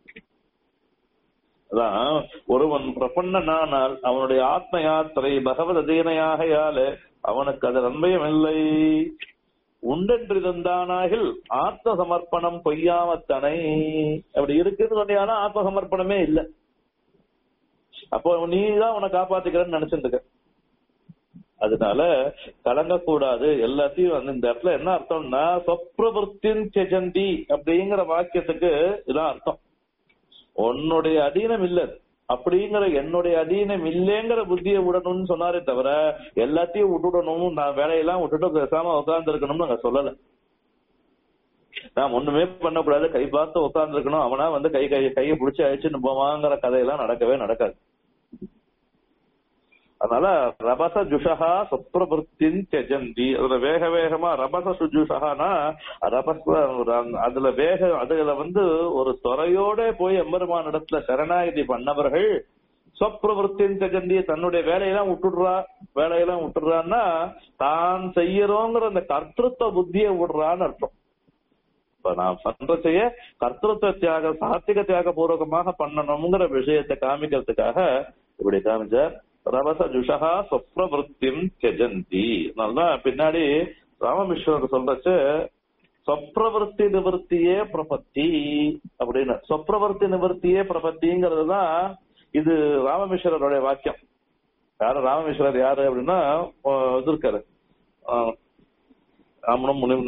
அதான் ஒருவன் பிரபன்னனானால் அவனுடைய ஆத்ம யாத்திரை பகவத் அதீனையாகையால அவனுக்கு அது நன்மையும் இல்லை உண்டென்றிருந்தானாகில் ஆத்ம சமர்ப்பணம் பொய்யாமத்தனை அப்படி இருக்குன்னு சொன்னியானா ஆத்ம சமர்ப்பணமே இல்ல அப்போ நீ தான் உன்னை காப்பாத்திக்கிறன்னு நினைச்சிட்டு இருக்க அதனால கலங்கக்கூடாது எல்லாத்தையும் வந்து இந்த இடத்துல என்ன அர்த்தம்னா சொப்ரவருத்தின் செஜந்தி அப்படிங்கிற வாக்கியத்துக்கு இதான் அர்த்தம் உன்னுடைய அதீனம் இல்ல அப்படிங்கிற என்னுடைய அதீனம் இல்லைங்கிற புத்தியை விடணும்னு சொன்னாரே தவிர எல்லாத்தையும் விட்டுடணும் நான் வேலையெல்லாம் விட்டுட்டு பேசாம உட்கார்ந்து இருக்கணும்னு நாங்க சொல்லல நான் ஒண்ணுமே பண்ணக்கூடாது கை பார்த்து உட்கார்ந்து இருக்கணும் அவனா வந்து கை கை கையை பிடிச்சி அழிச்சுன்னு போவாங்கிற கதையெல்லாம் நடக்கவே நடக்காது அதனால ரபச ஜுஷகா சுப்ரபுத்தின் தெஜந்தி அதுல வேக வேகமா ரபச சுஜுஷகானா ரபச அதுல வேக அதுல வந்து ஒரு துறையோட போய் எம்பெருமான் இடத்துல சரணாகதி பண்ணவர்கள் சொப்ரவருத்தின் தெஜந்தி தன்னுடைய வேலையெல்லாம் விட்டுடுறா வேலையெல்லாம் விட்டுடுறான்னா தான் செய்யறோங்கிற அந்த கர்த்தத்துவ புத்தியை விடுறான்னு அர்த்தம் இப்ப நான் பண்றதைய கர்த்தத்துவ தியாக சாத்திக தியாக பூர்வகமாக பண்ணணுங்கிற விஷயத்தை காமிக்கிறதுக்காக இப்படி காமிச்சார் ரவச ஜுஷகா சொப்ரவருத்திம் தெஜந்தி நல்லா பின்னாடி ராமமிஸ்வரர் சொல்றச்சு சொப்ரவருத்தி நிவர்த்தியே பிரபத்தி அப்படின்னு சொப்ரவருத்தி நிவர்த்தியே பிரபத்திங்கிறது தான் இது ராமமிஸ்வரருடைய வாக்கியம் யாரு ராமமிஸ்வரர் யாரு அப்படின்னா இது இருக்காரு ராமனும் முனி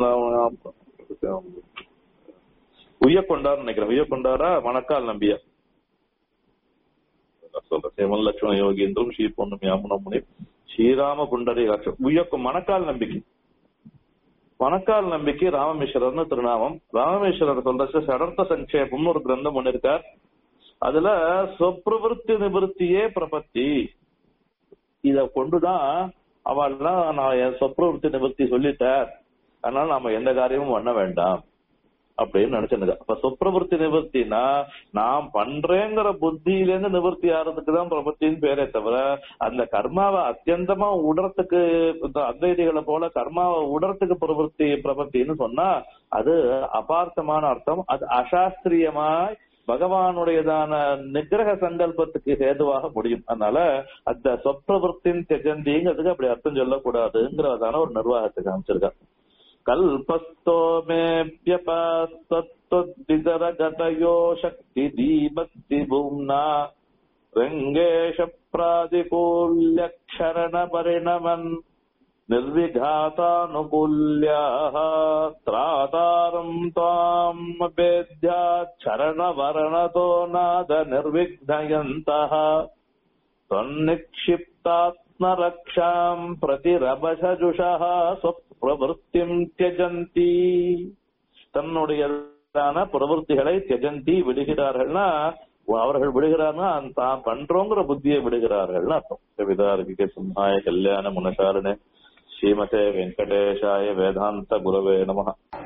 உய்யக்கொண்டார் நினைக்கிறேன் உய்யக்கொண்டாரா மணக்கால் நம்பியா சொல்றேன் சேவன் லட்சுமண யோகேந்திரம் ஸ்ரீ பொண்ணும் யாமுனம் முனி ஸ்ரீராம புண்டரி லட்சம் உயக்கும் மணக்கால் நம்பிக்கை மணக்கால் நம்பிக்கை ராமமேஸ்வரர்னு திருநாமம் ராமமேஸ்வரர் சொல்ற சடர்த்த சங்கேபம்னு ஒரு கிரந்தம் ஒண்ணு இருக்கார் அதுல சொப்ரவருத்தி நிவர்த்தியே பிரபத்தி இத கொண்டுதான் அவள்லாம் நான் என் சொப்ரவருத்தி நிவர்த்தி சொல்லிட்டேன் அதனால நாம எந்த காரியமும் பண்ண வேண்டாம் அப்படின்னு நினைச்சிருங்க அப்ப சுப்பிரவருத்தி நிவர்த்தினா நான் பண்றேங்கிற புத்தியில இருந்து நிவர்த்தி ஆறதுக்கு தான் பிரபத்தின்னு பேரே தவிர அந்த கர்மாவை அத்தியந்தமா உடறதுக்கு அத்வைதிகளை போல கர்மாவை உடறதுக்கு பிரவருத்தி பிரபத்தின்னு சொன்னா அது அபார்த்தமான அர்த்தம் அது அசாஸ்திரியமாய் பகவானுடையதான நிகிரக சங்கல்பத்துக்கு ஹேதுவாக முடியும் அதனால அந்த சொப்பிரவருத்தின் தெஜந்திங்கிறதுக்கு அப்படி அர்த்தம் சொல்லக்கூடாதுங்கிறதான ஒரு நிர்வாகத்துக்கு அமைச்சிருக்கா कल्पस्थो मेऽप्यपास्तत्त्वद्वितरगतयो शक्तिदीपक्तिभुम्ना रङ्गेश प्रादिकूल्यक्षरणपरिणमन् निर्विघातानुकूल्याः त्रातारम् त्वाम् वेद्याच्छरणवर्णतो नाद निर्विघ्नयन्तः त्वन्निक्षिप्तात्मरक्षाम् प्रतिरभसजुषः स्वप्रवृत्तिम् त्यजन्ति தன்னுடைய பிரவருத்திகளை தியஜந்தி விடுகிறார்கள்னா அவர்கள் விடுகிறார்னா தான் பண்றோங்கிற புத்தியை விடுகிறார்கள்னு அர்த்தம் கவிதார்கிக சிம்ஹாய கல்யாண முனசாரணே ஸ்ரீமதே வெங்கடேஷாய வேதாந்த குரவே நமः